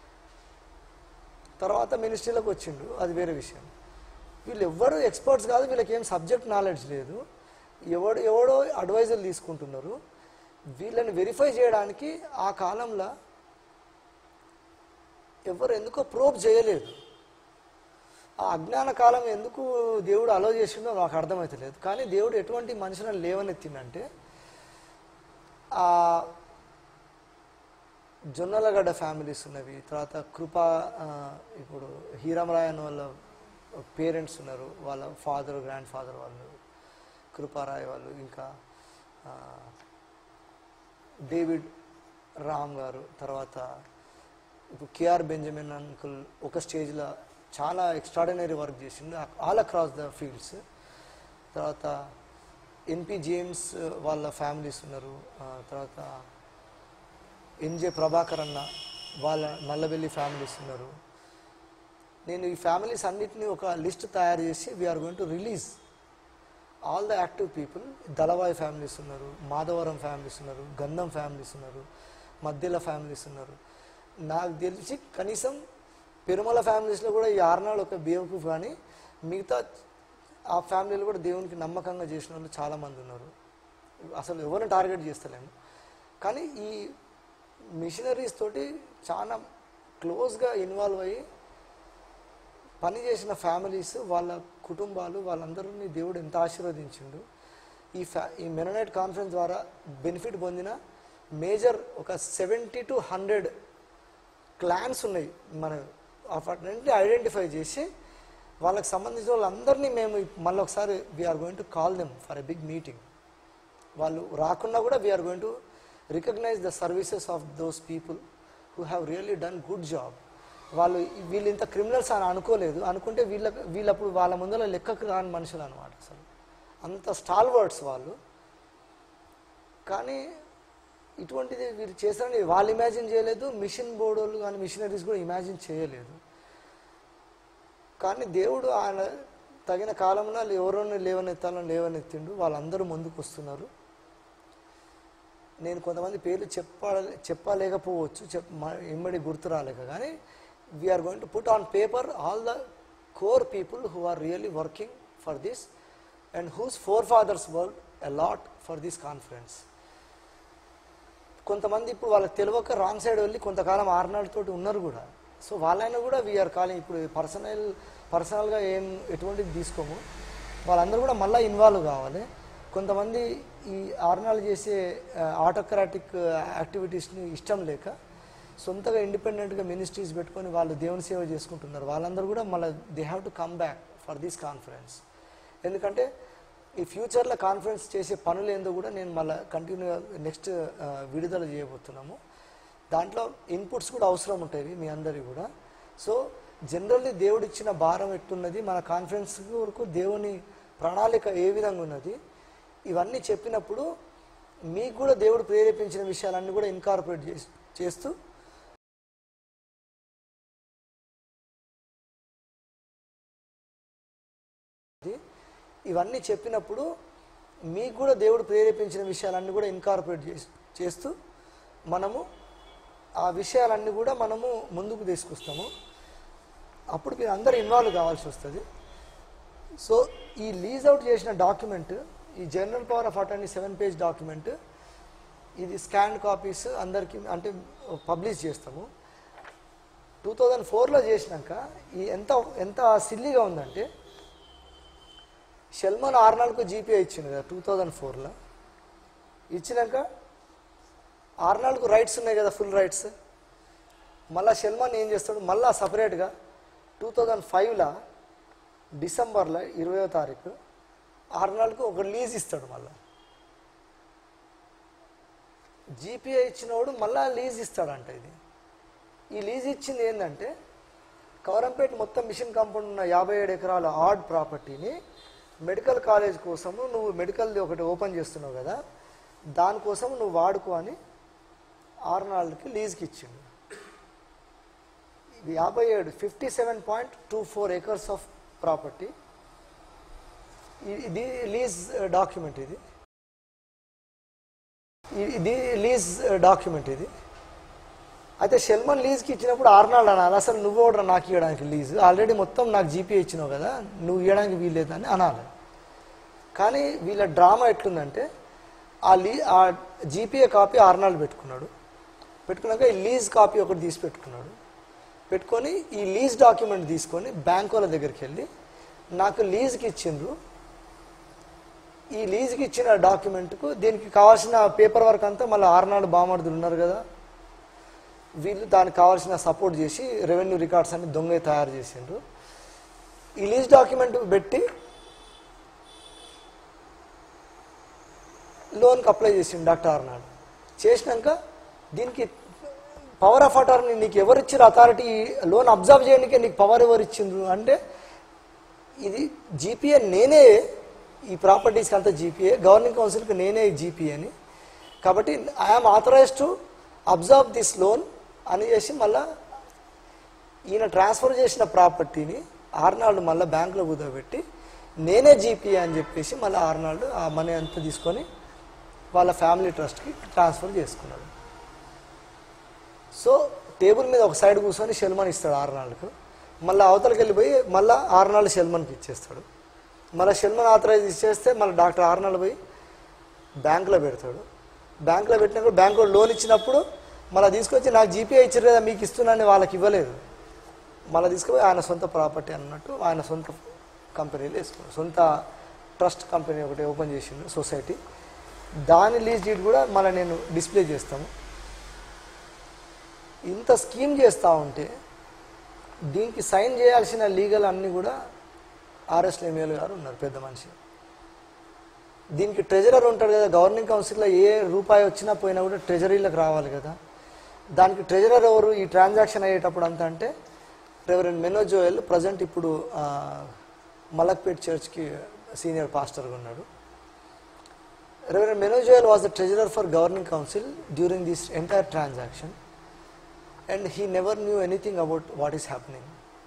తర్వాత మినిస్ట్రీలోకి వచ్చిండు అది వేరే విషయం వీళ్ళు ఎవ్వరు ఎక్స్పర్ట్స్ కాదు వీళ్ళకి ఏం సబ్జెక్ట్ నాలెడ్జ్ లేదు ఎవడు ఎవడో అడ్వైజర్లు తీసుకుంటున్నారు వీళ్ళని వెరిఫై చేయడానికి ఆ కాలంలో ఎవరు ఎందుకో ప్రోబ్ చేయలేదు ఆ అజ్ఞాన కాలం ఎందుకు దేవుడు అలో చేసిండో నాకు అర్థమవుతలేదు కానీ దేవుడు ఎటువంటి మనుషులను లేవనెత్తిండంటే ఆ జొన్నలగడ్డ ఫ్యామిలీస్ ఉన్నవి తర్వాత కృప ఆ, ఇప్పుడు హీరామరాయన్ వాళ్ళ పేరెంట్స్ ఉన్నారు వాళ్ళ ఫాదర్ గ్రాండ్ ఫాదర్ వాళ్ళు కృపారాయ్ వాళ్ళు ఇంకా ఆ, డేవిడ్ రామ్ గారు తర్వాత ఇప్పుడు కేఆర్ బెంజమిన్ అంకుల్ ఒక స్టేజ్లో చాలా ఎక్స్ట్రాడినరీ వర్క్ చేసిండు ఆల్ అక్రాస్ ద ఫీల్డ్స్ తర్వాత ఎన్పి జేమ్స్ వాళ్ళ ఫ్యామిలీస్ ఉన్నారు ఆ, తర్వాత ఎన్జే ప్రభాకర్ అన్న వాళ్ళ నల్లబెల్లి ఫ్యామిలీస్ ఉన్నారు నేను ఈ ఫ్యామిలీస్ అన్నిటిని ఒక లిస్ట్ తయారు చేసి we're going to release all the active people Dalavai families ఉన్నారు మాధవరం ఫ్యామిలీస్ ఉన్నారు గంధం ఫ్యామిలీస్ ఉన్నారు మధ్యల ఫ్యామిలీస్ ఉన్నారు నాకు తెలిసి కనీసం పెరుమల ఫ్యామిలీస్లో కూడా ఈ ఆర్నాడు ఒక బేవకూఫ్ కానీ మిగతా ఆ ఫ్యామిలీలు కూడా దేవునికి నమ్మకంగా చేసిన వాళ్ళు చాలామంది ఉన్నారు అసలు ఎవరిని టార్గెట్ చేస్తలేము కానీ ఈ మిషనరీస్ తోటి చాలా క్లోజ్గా ఇన్వాల్వ్ అయ్యి పని చేసిన ఫ్యామిలీస్ వాళ్ళ కుటుంబాలు వాళ్ళందరినీ దేవుడు ఎంత ఆశీర్వదించిండు ఈ ఫ్యా ఈ మెననైట్ కాన్ఫరెన్స్ ద్వారా బెనిఫిట్ పొందిన మేజర్ ఒక సెవెంటీ టు హండ్రెడ్ క్లాన్స్ ఉన్నాయి మన వాటిని ఐడెంటిఫై చేసి వాళ్ళకి సంబంధించిన వాళ్ళందరినీ మేము మళ్ళీ ఒకసారి we're going to call them for a big meeting వాళ్ళు రాకున్నా కూడా we're going to recognize the services of those people who have really done good job వాళ్ళు వీళ్ళు ఇంత క్రిమినల్స్ అని అనుకోలేదు అనుకుంటే వీళ్ళ వీళ్ళప్పుడు వాళ్ళ ముందర లెక్కకు రాని మనుషులు అనమాట అసలు అంత స్టాల్ వర్డ్స్ వాళ్ళు కానీ ఇటువంటిది వీరు చేస్తారని వాళ్ళు ఇమాజిన్ చేయలేదు మిషన్ బోర్డోళ్ళు కానీ మిషనరీస్ కూడా ఇమాజిన్ చేయలేదు కానీ దేవుడు ఆయన తగిన కాలంలో ఎవరోని లేవనెత్తాలని లేవనెత్తిండు వాళ్ళందరూ ముందుకు వస్తున్నారు నేను కొంతమంది పేర్లు చెప్ప చెప్పలేకపోవచ్చు చెప్ ఇమ్మడి గుర్తు రాలేక కానీ we're going to put on paper all the core people who are really working for this and whose forefathers work a lot for this conference కొంతమంది ఇప్పుడు వాళ్ళకి తెలియక రాంగ్ సైడ్ వెళ్ళి కొంతకాలం ఆర్నాడుతోటి ఉన్నారు కూడా సో వాళ్ళైనా కూడా వీఆర్ కాలింగ్ ఇప్పుడు పర్సనల్ పర్సనల్గా ఏం ఎటువంటిది తీసుకోము వాళ్ళందరూ కూడా మళ్ళీ ఇన్వాల్వ్ కావాలి కొంతమంది ఈ ఆర్నాలు చేసే ఆటోక్రాటిక్ యాక్టివిటీస్ని ఇష్టం లేక సొంతగా ఇండిపెండెంట్గా మినిస్ట్రీస్ పెట్టుకొని వాళ్ళు దేవుని సేవ చేసుకుంటున్నారు వాళ్ళందరూ కూడా మళ్ళీ they have to come back for this conference ఎందుకంటే ఈ ఫ్యూచర్లో కాన్ఫరెన్స్ చేసే పనులు ఏందో కూడా నేను మళ్ళీ కంటిన్యూగా నెక్స్ట్ విడుదల చేయబోతున్నాము దాంట్లో ఇన్పుట్స్ కూడా అవసరం ఉంటాయి మీ అందరివి కూడా సో జనరల్లీ దేవుడు ఇచ్చిన భారం ఎట్టున్నది మన కాన్ఫరెన్స్ వరకు దేవుని ప్రణాళిక ఏ విధంగా ఉన్నది ఇవన్నీ చెప్పినప్పుడు మీకు కూడా దేవుడు ప్రేరేపించిన విషయాలన్నీ కూడా ఇన్కార్పొరేట్ చేసి చేస్తూ ఇవన్నీ చెప్పినప్పుడు మీకు కూడా దేవుడు ప్రేరేపించిన విషయాలన్నీ కూడా ఇన్కార్పొరేట్ చేసి చేస్తూ మనము ఆ విషయాలన్నీ కూడా మనము ముందుకు తీసుకొస్తాము అప్పుడు మీరు అందరు ఇన్వాల్వ్ కావాల్సి వస్తుంది సో ఈ లీజ్ అవుట్ చేసిన డాక్యుమెంట్ ఈ general power of attorney seven page document ఇది స్కాన్ కాపీస్ అందరికీ అంటే పబ్లిష్ చేస్తాము టూ థౌజండ్ ఫోర్లో చేసినాక ఈ ఎంత ఎంత సిల్లీగా ఉందంటే షెల్మన్ ఆర్నాల్కు జీపీఐ ఇచ్చింది కదా టూ థౌజండ్ ఫోర్లో ఇచ్చినాక ఆర్నాల్కు రైట్స్ ఉన్నాయి కదా ఫుల్ రైట్స్ మళ్ళా షెల్మన్ ఏం చేస్తాడు మళ్ళా సపరేట్గా టూ థౌజండ్ ఫైవ్లో డిసెంబర్లో ఇరవయో తారీఖు ఆర్నాల్కు ఒక లీజ్ ఇస్తాడు మళ్ళా జీపీఐ ఇచ్చినవాడు మళ్ళా లీజ్ ఇస్తాడంట ఇది ఈ లీజ్ ఇచ్చింది ఏంటంటే కవరంపేట మొత్తం మిషన్ కాంపౌండ్ ఉన్న యాభై ఏడు ఎకరాల ఆడ్ ప్రాపర్టీని మెడికల్ కాలేజ్ కోసము నువ్వు మెడికల్ది ఒకటి ఓపెన్ చేస్తున్నావు కదా దానికోసం నువ్వు వాడుకో అని ఆర్నాల్డ్కి లీజ్కి ఇచ్చిండు ఇది యాభై ఏడు fifty seven point two four acres of property ఇది లీజ్ డాక్యుమెంట్ ఇది ఇది లీజ్ డాక్యుమెంట్ ఇది అయితే షెల్మన్ లీజ్కి ఇచ్చినప్పుడు ఆర్నాల్డ్ అనాలి అసలు నువ్వు కూడా నాకు ఇవ్వడానికి లీజ్ ఆల్రెడీ మొత్తం నాకు జీపీ ఇచ్చినావు కదా నువ్వు ఇవ్వడానికి వీల్లేదని అనాలి కానీ వీళ్ళ డ్రామా ఎట్లుందంటే ఆ లీ ఆ జీపీఏ కాపీ ఆర్నాల్డ్ పెట్టుకున్నాడు పెట్టుకున్నాక ఈ లీజ్ కాపీ ఒకటి తీసి పెట్టుకున్నాడు పెట్టుకొని ఈ లీజ్ డాక్యుమెంట్ తీసుకొని బ్యాంక్ వాళ్ళ దగ్గరికి వెళ్ళి నాకు లీజ్కి ఇచ్చిండ్రు ఈ లీజ్కి ఇచ్చిన డాక్యుమెంట్కు దీనికి కావాల్సిన పేపర్ వర్క్ అంతా మళ్ళీ ఆర్నాడు బామర్దులు ఉన్నారు కదా వీళ్ళు దానికి కావాల్సిన సపోర్ట్ చేసి రెవెన్యూ రికార్డ్స్ అన్ని దొంగ తయారు చేసిండ్రు ఈ లీజ్ డాక్యుమెంట్ పెట్టి లోన్కి అప్లై చేసిండు డాక్టర్ ఆర్నాడు చేసినాక దీనికి పవర్ ఆఫ్ అటార్నీ నీకు ఎవరు ఇచ్చారు అథారిటీ లోన్ అబ్జర్వ్ చేయడానికి నీకు పవర్ ఎవరు ఇచ్చిండ్రు అంటే ఇది జీపీఏ నేనే ఈ ప్రాపర్టీస్కి అంతా జీపీఏ గవర్నింగ్ కౌన్సిల్కి నేనే జీపీఏ అని కాబట్టి I am authorize to observe this loan అని చేసి మళ్ళా ఈయన ట్రాన్స్ఫర్ చేసిన ప్రాపర్టీని ఆర్నాల్డ్ మళ్ళీ బ్యాంకులో కుదరబెట్టి నేనే జీపీ అని చెప్పేసి మళ్ళీ ఆర్నాల్డ్ ఆ మనీ అంతా తీసుకొని వాళ్ళ ఫ్యామిలీ ట్రస్ట్కి ట్రాన్స్ఫర్ చేసుకున్నాడు సో టేబుల్ మీద ఒక సైడ్ కూర్చొని షెల్మన్ ఇస్తాడు ఆర్నాల్డ్కు మళ్ళీ అవతలకి వెళ్ళిపోయి మళ్ళీ ఆర్నాల్డ్ షెల్మన్కి ఇచ్చేస్తాడు మళ్ళీ షెల్మన్ ఆథరైజ్ ఇచ్చేస్తే మళ్ళీ డాక్టర్ ఆర్నాల్డ్ పోయి బ్యాంకులో పెడతాడు బ్యాంకులో పెట్టినప్పుడు బ్యాంకులో లోన్ ఇచ్చినప్పుడు మళ్ళీ తీసుకొచ్చి నాకు జీపీఐ ఇచ్చారు కదా మీకు ఇస్తున్నానని వాళ్ళకి ఇవ్వలేదు మళ్ళీ తీసుకుపోయి ఆయన సొంత ప్రాపర్టీ అన్నట్టు ఆయన సొంత కంపెనీలు వేసుకున్నాడు సొంత ట్రస్ట్ కంపెనీ ఒకటి ఓపెన్ చేసిండు సొసైటీ దాని లీజ్ డీడ్ కూడా మళ్ళీ నేను డిస్ప్లే చేస్తాము ఇంత స్కీమ్ చేస్తూ ఉంటే దీనికి సైన్ చేయాల్సిన లీగల్ అన్నీ కూడా ఆర్ఎస్ లేమియల్ గారు ఉన్నారు పెద్ద మనిషి దీనికి ట్రెజరర్ ఉంటాడు కదా గవర్నింగ్ కౌన్సిల్లో ఏ రూపాయి వచ్చినా పోయినా కూడా ట్రెజరీలకు రావాలి కదా దానికి ట్రెజరర్ ఎవరు ఈ ట్రాన్సాక్షన్ అయ్యేటప్పుడు అంతా అంటే రెవరెండ్ మెనో జోయల్ ప్రజెంట్ ఇప్పుడు ఆ, మలక్పేట్ చర్చ్కి సీనియర్ పాస్టర్గా ఉన్నాడు reverend Menno Joel was the treasurer for governing council during this entire transaction and he never knew anything about what is happening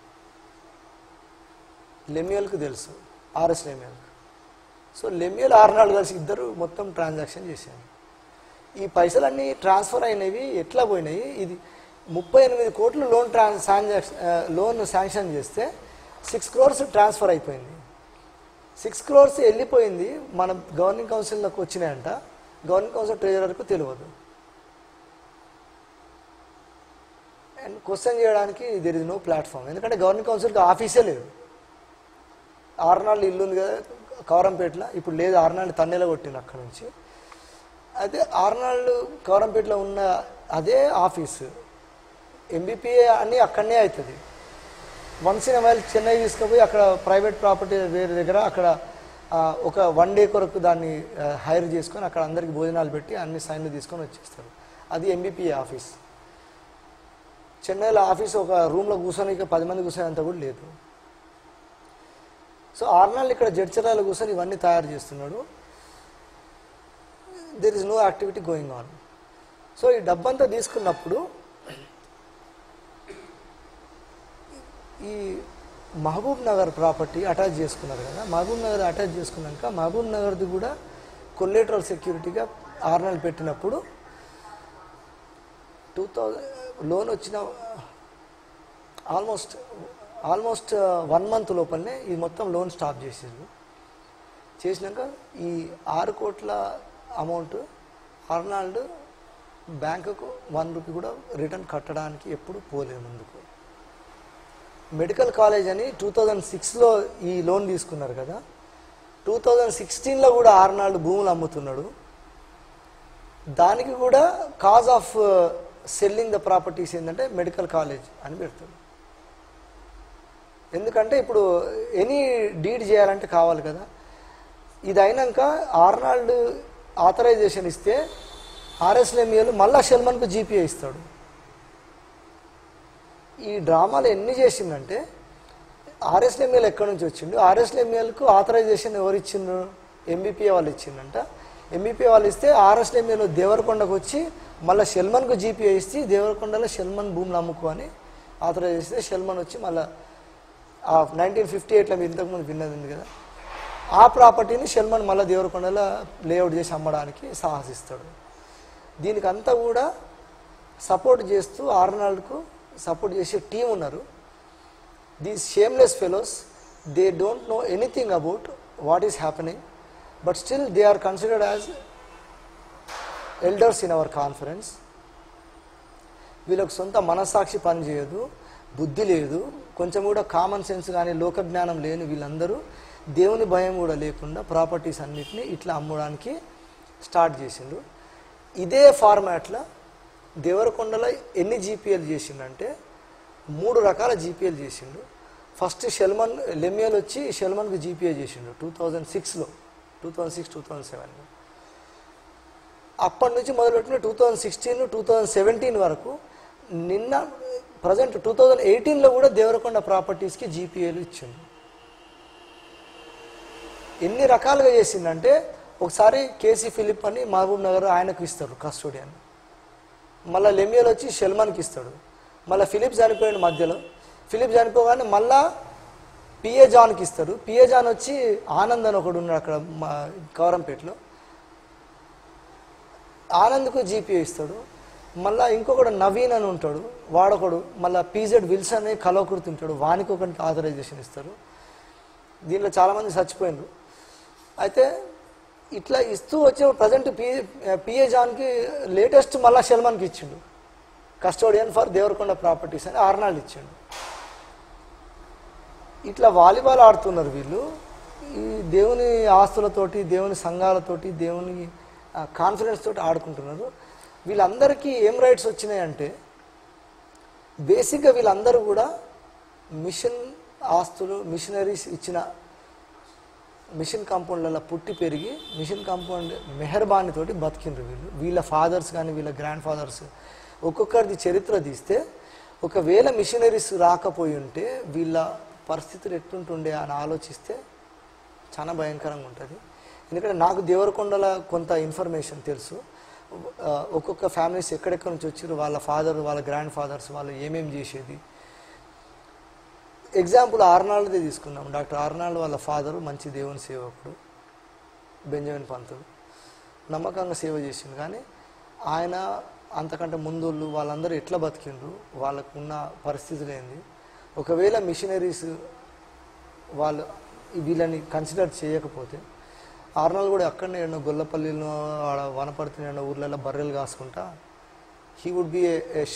లెమియల్కు తెలుసు ఆర్ఎస్ లెమియల్కు సో లెమియల్ ఆర్నాల్డ్ కలిసి ఇద్దరు మొత్తం ట్రాన్సాక్షన్ చేశారు ఈ పైసలన్నీ ట్రాన్స్ఫర్ అయినవి ఎట్లా పోయినాయి ఇది ముప్పై ఎనిమిది కోట్లు loan trans transaction loan sanction చేస్తే సిక్స్ క్రోర్స్ ట్రాన్స్ఫర్ అయిపోయింది సిక్స్ క్రోర్స్ వెళ్ళిపోయింది మన గవర్నింగ్ కౌన్సిల్లోకి వచ్చినాయంట గవర్నింగ్ కౌన్సిల్ ట్రెజరర్కు తెలియదు అండ్ క్వశ్చన్ చేయడానికి దెర్ ఇస్ నో ప్లాట్ఫామ్ ఎందుకంటే గవర్నింగ్ కౌన్సిల్కి ఆఫీసే లేదు ఆర్నాళ్ళు ఇల్లు ఉంది కదా కవరంపేటలో ఇప్పుడు లేదు ఆర్నాళ్ళు తన్నెల కొట్టింది అక్కడ నుంచి అయితే ఆర్నాళ్ళు కవరంపేటలో ఉన్న అదే ఆఫీసు ఎంబీపీఏ అన్నీ అక్కడనే అవుతుంది వన్స్ ఇన్ వైల్ చెన్నై తీసుకుపోయి అక్కడ ప్రైవేట్ ప్రాపర్టీ వేరే దగ్గర అక్కడ ఆ, ఒక వన్ డే కొరకు దాన్ని హైర్ చేసుకొని అక్కడ అందరికి భోజనాలు పెట్టి అన్ని సైన్లు తీసుకొని వచ్చేస్తారు అది ఎంబీపీఏ ఆఫీస్ చెన్నైలో ఆఫీస్ ఒక రూమ్లో కూర్చొని ఇక పది మంది కూర్చొనేంత కూడా లేదు సో ఆర్నాళ్ళు ఇక్కడ జడ్చరాలు కూర్చొని ఇవన్నీ తయారు చేస్తున్నాడు there is no activity going on so ఈ డబ్బంతా తీసుకున్నప్పుడు ఈ మహబూబ్ నగర్ ప్రాపర్టీ అటాచ్ చేసుకున్నారు కదా మహబూబ్ నగర్ అటాచ్ చేసుకున్నాక మహబూబ్ నగర్ది కూడా కొల్లేటరల్ సెక్యూరిటీగా ఆర్నల్ పెట్టినప్పుడు టూ థౌజండ్ లోన్ వచ్చిన ఆల్మోస్ట్ ఆల్మోస్ట్ వన్ మంత్ లోపలనే ఈ మొత్తం లోన్ స్టాప్ చేసారు చేసినాక ఈ ఆరు కోట్ల అమౌంట్ అర్నాల్డ్ బ్యాంకుకు వన్ రూపీ కూడా రిటర్న్ కట్టడానికి ఎప్పుడు పోలేదు ముందుకు మెడికల్ కాలేజ్ అని టూ థౌజండ్ సిక్స్లో ఈ లోన్ తీసుకున్నారు కదా టూ థౌజండ్ సిక్స్టీన్లో కూడా ఆర్నాల్డ్ భూములు అమ్ముతున్నాడు దానికి కూడా cause of selling the properties ఏంటంటే మెడికల్ కాలేజ్ అని పెడతాడు ఎందుకంటే ఇప్పుడు ఎనీ డీడ్ చేయాలంటే కావాలి కదా ఇది అయినాక ఆర్నాల్డ్ ఆథరైజేషన్ ఇస్తే ఆర్ఎస్ లెమియలు మళ్ళా షెల్మన్కు జీపీఏ ఇస్తాడు ఈ డ్రామాలు ఎన్ని చేసిందంటే ఆర్ఎస్ లెమియల్ ఎక్కడి నుంచి వచ్చిండు ఆర్ఎస్ లెమియల్కు ఆథరైజేషన్ ఎవరు ఇచ్చిండ్రు ఎంబీపీఏ వాళ్ళు ఇచ్చిండంట ఎంబీపీఏ వాళ్ళు ఇస్తే ఆర్ఎస్ లెమియల్ దేవరకొండకు వచ్చి మళ్ళీ షెల్మన్కు జీపీఏ ఇస్తే దేవరకొండలో షెల్మన్ భూములు అమ్ముకో అని ఆథరైజ్ చేస్తే షెల్మన్ వచ్చి మళ్ళీ ఆ నైన్టీన్ ఫిఫ్టీ ఎయిట్లో మీరు ఇంతకుముందు విన్నది ఉంది కదా ఆ ప్రాపర్టీని షెల్మన్ మళ్ళీ దేవరకొండలో లేఅవుట్ చేసి అమ్మడానికి సాహసిస్తాడు దీనికి అంతా కూడా సపోర్ట్ చేస్తూ ఆర్నాల్డ్కు సపోర్ట్ చేసే టీం ఉన్నారు these shameless fellows they don't know anything about what is happening but still they are considered as elders in our conference వీళ్ళకి సొంత మనస్సాక్షి పనిచేయదు బుద్ధి లేదు కొంచెం కూడా కామన్ సెన్స్ కానీ లోక జ్ఞానం లేని వీళ్ళందరూ దేవుని భయం కూడా లేకుండా ప్రాపర్టీస్ అన్నిటిని ఇట్లా అమ్మడానికి స్టార్ట్ చేసిండు ఇదే ఫార్మాట్లో దేవరకొండలో ఎన్ని జీపీఎల్ చేసిండంటే మూడు రకాల జీపీఎల్ చేసిండు ఫస్ట్ షెల్మన్ లెమియల్ వచ్చి షెల్మన్కి జీపీఏ చేసిండు టూ థౌజండ్ సిక్స్లో two thousand six two thousand సెవెన్లో అప్పటి నుంచి మొదలుపెట్టిన two thousand sixteen two thousand seventeen వరకు నిన్న ప్రజెంట్ టూ థౌజండ్ ఎయిటీన్లో కూడా దేవరకొండ ప్రాపర్టీస్కి జీపీఏలు ఇచ్చిండు ఎన్ని రకాలుగా చేసిందంటే ఒకసారి కేసీ ఫిలిప్ అని మహబూబ్ నగర్ ఆయనకు ఇస్తారు కస్టోడియన్ మళ్ళీ లెమియల్ వచ్చి షెల్మన్కి ఇస్తాడు మళ్ళీ ఫిలిప్ చనిపోయాడు మధ్యలో ఫిలిప్ చనిపోగానే మళ్ళా పిఏ జాన్కి ఇస్తారు పిఏ జాన్ వచ్చి ఆనంద్ అని ఒకడు ఉన్నాడు అక్కడ మా కవరంపేటలో ఆనంద్కు జీపీఏ ఇస్తాడు మళ్ళా ఇంకొకడు నవీన్ అని ఉంటాడు వాడొకడు మళ్ళీ పీజెడ్ విల్సన్ అని కలవకుర్తి ఉంటాడు వానికి ఒకరికి ఆథరైజేషన్ ఇస్తారు దీంట్లో చాలామంది చచ్చిపోయినారు అయితే ఇట్లా ఇస్తూ వచ్చే ప్రజెంట్ పి పిఏ జాన్కి లేటెస్ట్ మళ్ళా షల్మాన్కి ఇచ్చిండు కస్టోడియన్ ఫర్ దేవరకొండ ప్రాపర్టీస్ అని ఆర్నాల్డ్ ఇచ్చిండు ఇట్లా వాలీబాల్ ఆడుతున్నారు వీళ్ళు ఈ దేవుని ఆస్తులతోటి దేవుని సంఘాలతోటి దేవుని కాన్ఫిడెన్స్ తోటి ఆడుకుంటున్నారు వీళ్ళందరికీ ఏం రైట్స్ వచ్చినాయంటే బేసిక్గా వీళ్ళందరూ కూడా మిషన్ ఆస్తులు మిషనరీస్ ఇచ్చిన మిషన్ కాంపౌండ్లలో పుట్టి పెరిగి మిషన్ కాంపౌండ్ మెహర్బాని తోటి బతికిండ్రు వీళ్ళు వీళ్ళ ఫాదర్స్ కానీ వీళ్ళ గ్రాండ్ ఫాదర్స్ ఒక్కొక్కరిది చరిత్ర తీస్తే ఒకవేళ మిషనరీస్ రాకపోయి ఉంటే వీళ్ళ పరిస్థితులు ఎట్లుంటుండే అని ఆలోచిస్తే చాలా భయంకరంగా ఉంటుంది ఎందుకంటే నాకు దేవరకొండల కొంత ఇన్ఫర్మేషన్ తెలుసు ఆ, ఒక్కొక్క ఫ్యామిలీస్ ఎక్కడెక్కడి నుంచి వచ్చారు వాళ్ళ ఫాదర్ వాళ్ళ గ్రాండ్ ఫాదర్స్ వాళ్ళు ఏమేమి చేసేది ఎగ్జాంపుల్ ఆర్నాల్డ్దే తీసుకుందాం డాక్టర్ ఆర్నాల్డ్ వాళ్ళ ఫాదరు మంచి దేవుని సేవకుడు బెంజమిన్ పంతులు నమ్మకంగా సేవ చేసిండు కానీ ఆయన అంతకంటే ముందోళ్ళు వాళ్ళందరూ ఎట్లా బతికిండ్రు వాళ్ళకు ఉన్న పరిస్థితులు ఏంది ఒకవేళ మిషనరీస్ వాళ్ళు వీళ్ళని కన్సిడర్ చేయకపోతే ఆర్నాల్ కూడా అక్కడనే ఎన్నో గొల్లపల్లిలో ఆడ వనపడుతున్న ఎన్నో ఊర్లలో బర్రెలు కాసుకుంటా he would be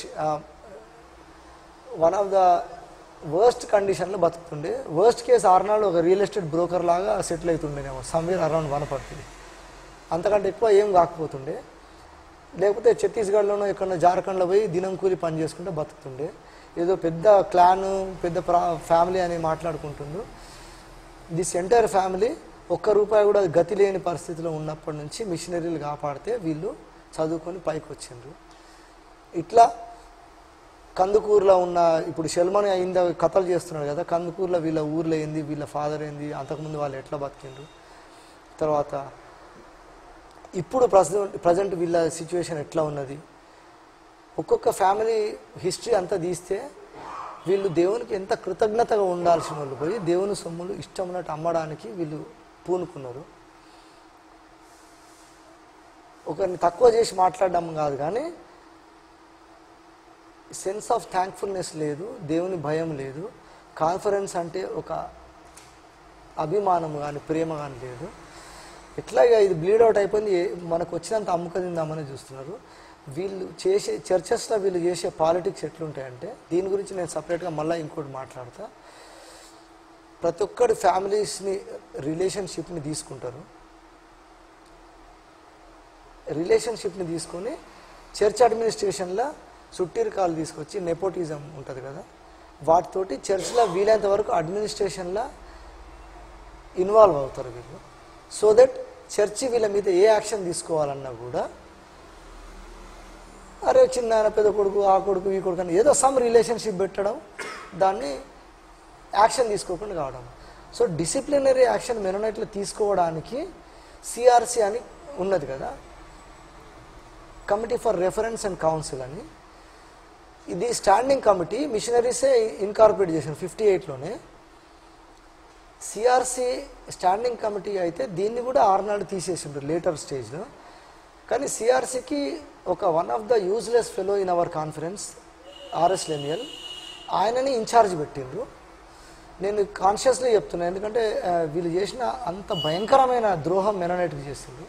one of the worst కండిషన్లో బతుకుతుండే వర్స్ట్ కేసు ఆర్నాల్డ్ ఒక రియల్ ఎస్టేట్ బ్రోకర్ లాగా సెటిల్ అవుతుండేనేమో సమ్వేర్ అరౌండ్ వనపడుతుంది అంతకంటే ఎక్కువ ఏం కాకపోతుండే లేకపోతే ఛత్తీస్గఢ్లోనో ఎక్కడో జార్ఖండ్లో పోయి దినం కూలి పని చేసుకుంటే బతుకుతుండే ఏదో పెద్ద క్లాన్ పెద్ద ప్రా ఫ్యామిలీ అని మాట్లాడుకుంటుండు దిస్ ఎంటైర్ ఫ్యామిలీ ఒక్క రూపాయి కూడా గతి లేని పరిస్థితిలో ఉన్నప్పటి నుంచి మిషనరీలు కాపాడితే వీళ్ళు చదువుకొని పైకి వచ్చిండ్రు ఇట్లా కందుకూరులో ఉన్న ఇప్పుడు షెల్మన్ అయిందా కథలు చేస్తున్నాడు కదా కందుకూరులో వీళ్ళ ఊర్లో ఏంది వీళ్ళ ఫాదర్ ఏంది అంతకుముందు వాళ్ళు ఎట్లా బతికిండ్రు తర్వాత ఇప్పుడు ప్రజెంట్ ప్రజెంట్ వీళ్ళ సిచ్యువేషన్ ఎట్లా ఉన్నది ఒక్కొక్క ఫ్యామిలీ హిస్టరీ అంతా తీస్తే వీళ్ళు దేవునికి ఎంత కృతజ్ఞతగా ఉండాల్సిన వాళ్ళు పోయి దేవుని సొమ్ములు ఇష్టం ఉన్నట్టు అమ్మడానికి వీళ్ళు పూనుకున్నారు ఒకరిని తక్కువ చేసి మాట్లాడడం కాదు కానీ సెన్స్ ఆఫ్ థ్యాంక్ఫుల్నెస్ లేదు దేవుని భయం లేదు కాన్ఫరెన్స్ అంటే ఒక అభిమానం కానీ ప్రేమ కానీ లేదు ఎట్లాగా ఇది బ్లీడ్ అవుట్ అయిపోయింది ఏ- మనకు వచ్చినంత అమ్ముక తిందామని చూస్తున్నారు వీళ్ళు చేసే చర్చెస్లో వీళ్ళు చేసే పాలిటిక్స్ ఎట్లుంటాయంటే దీని గురించి నేను సపరేట్గా మళ్ళీ ఇంకోటి మాట్లాడతా ప్రతి ఒక్కరి ఫ్యామిలీస్ని రిలేషన్షిప్ని తీసుకుంటారు రిలేషన్షిప్ని తీసుకొని చర్చ్ అడ్మినిస్ట్రేషన్లో చుట్టీరికాలు తీసుకొచ్చి నెపోటిజం ఉంటుంది కదా వాటితోటి చర్చ్లో వీలైనంత వరకు అడ్మినిస్ట్రేషన్లో ఇన్వాల్వ్ అవుతారు వీళ్ళు సో దట్ చర్చి వీళ్ళ మీద ఏ యాక్షన్ తీసుకోవాలన్నా కూడా అరే చిన్న ఆయన పెద్ద కొడుకు ఆ కొడుకు ఈ కొడుకు అని ఏదో సమ్ రిలేషన్షిప్ పెట్టడం దాన్ని యాక్షన్ తీసుకోకుండా కావడం సో డిసిప్లినరీ యాక్షన్ మెనోనైట్లో తీసుకోవడానికి సిఆర్సి అని ఉన్నది కదా committee for reference and council అని ఇది స్టాండింగ్ కమిటీ మిషనరీసే ఇన్కార్పొరేట్ చేశారు ఫిఫ్టీ ఎయిట్లోనే సిఆర్సి స్టాండింగ్ కమిటీ అయితే దీన్ని కూడా ఆర్నాడు తీసేసిండ్రు లేటర్ స్టేజ్లో కానీ సిఆర్సికి ఒక one of the useless fellow in our conference RS Lemuel ఆయనని ఇన్ఛార్జ్ పెట్టిండ్రు నేను కాన్షియస్లీ చెప్తున్నాను ఎందుకంటే ఆ, వీళ్ళు చేసిన అంత భయంకరమైన ద్రోహం మెననైట్కి చేసిండ్రు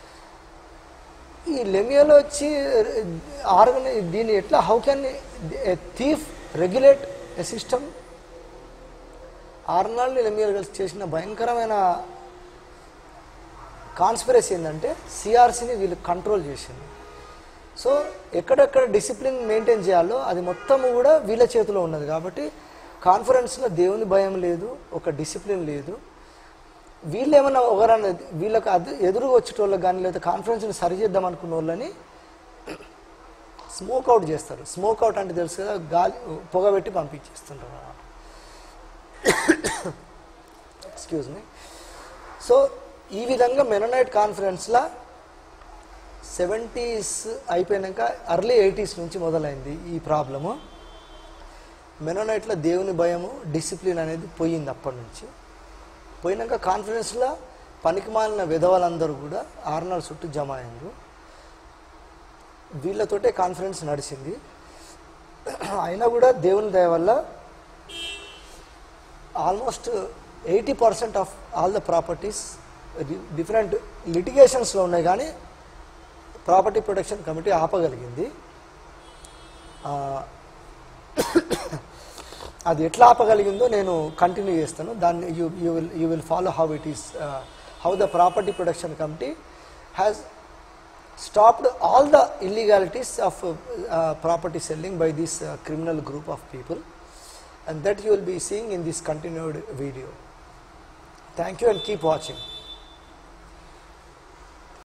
ఈ లెమియోలో వచ్చి ఆర్గనై దీన్ని ఎట్లా how can thief regulate a system Arnold Lemuel కలిసి చేసిన భయంకరమైన కాన్స్పిరసీ ఏంటంటే సిఆర్సీని వీళ్ళు కంట్రోల్ చేసింది సో ఎక్కడెక్కడ డిసిప్లిన్ మెయింటైన్ చేయాలో అది మొత్తం కూడా వీళ్ళ చేతిలో ఉన్నది కాబట్టి కాన్ఫరెన్స్లో దేవుని భయం లేదు ఒక డిసిప్లిన్ లేదు వీళ్ళు ఏమన్నా ఒకరన్నా వీళ్ళకి అది ఎదురుగా వచ్చేటోళ్ళకి కానీ లేదా కాన్ఫరెన్స్ని సరిచేద్దాం అనుకున్న వాళ్ళని స్మోక్ అవుట్ చేస్తారు స్మోక్ అవుట్ అంటే తెలుసు కదా గాలి పొగ పెట్టి పంపించేస్తుంటారు అన్నమాట ఎక్స్క్యూజ్ మీ సో ఈ విధంగా మెననైట్ కాన్ఫరెన్స్లో సెవెంటీస్ అయిపోయినాక అర్లీ ఎయిటీస్ నుంచి మొదలైంది ఈ ప్రాబ్లము మెనోనైట్లో దేవుని భయము డిసిప్లిన్ అనేది పోయింది అప్పటి నుంచి పోయినాక కాన్ఫరెన్స్లో పనికి మాలిన విధవలందరూ కూడా ఆర్నల్ చుట్టూ జమ అయ్యారు వీళ్ళతోటే కాన్ఫరెన్స్ నడిచింది అయినా కూడా దేవుని దయ వల్ల almost eighty percent of all the properties different లిటిగేషన్స్లో ఉన్నాయి కానీ ప్రాపర్టీ ప్రొటెక్షన్ కమిటీ ఆపగలిగింది ఆ, అది ఎట్లా ఆపగలిగిందో నేను కంటిన్యూ చేస్తాను దాన్ని you you will you will follow how it is how the property protection committee has stopped all the illegalities of uh, uh, property selling by this uh, criminal group of people and that you will be seeing in this continued video thank you and keep watching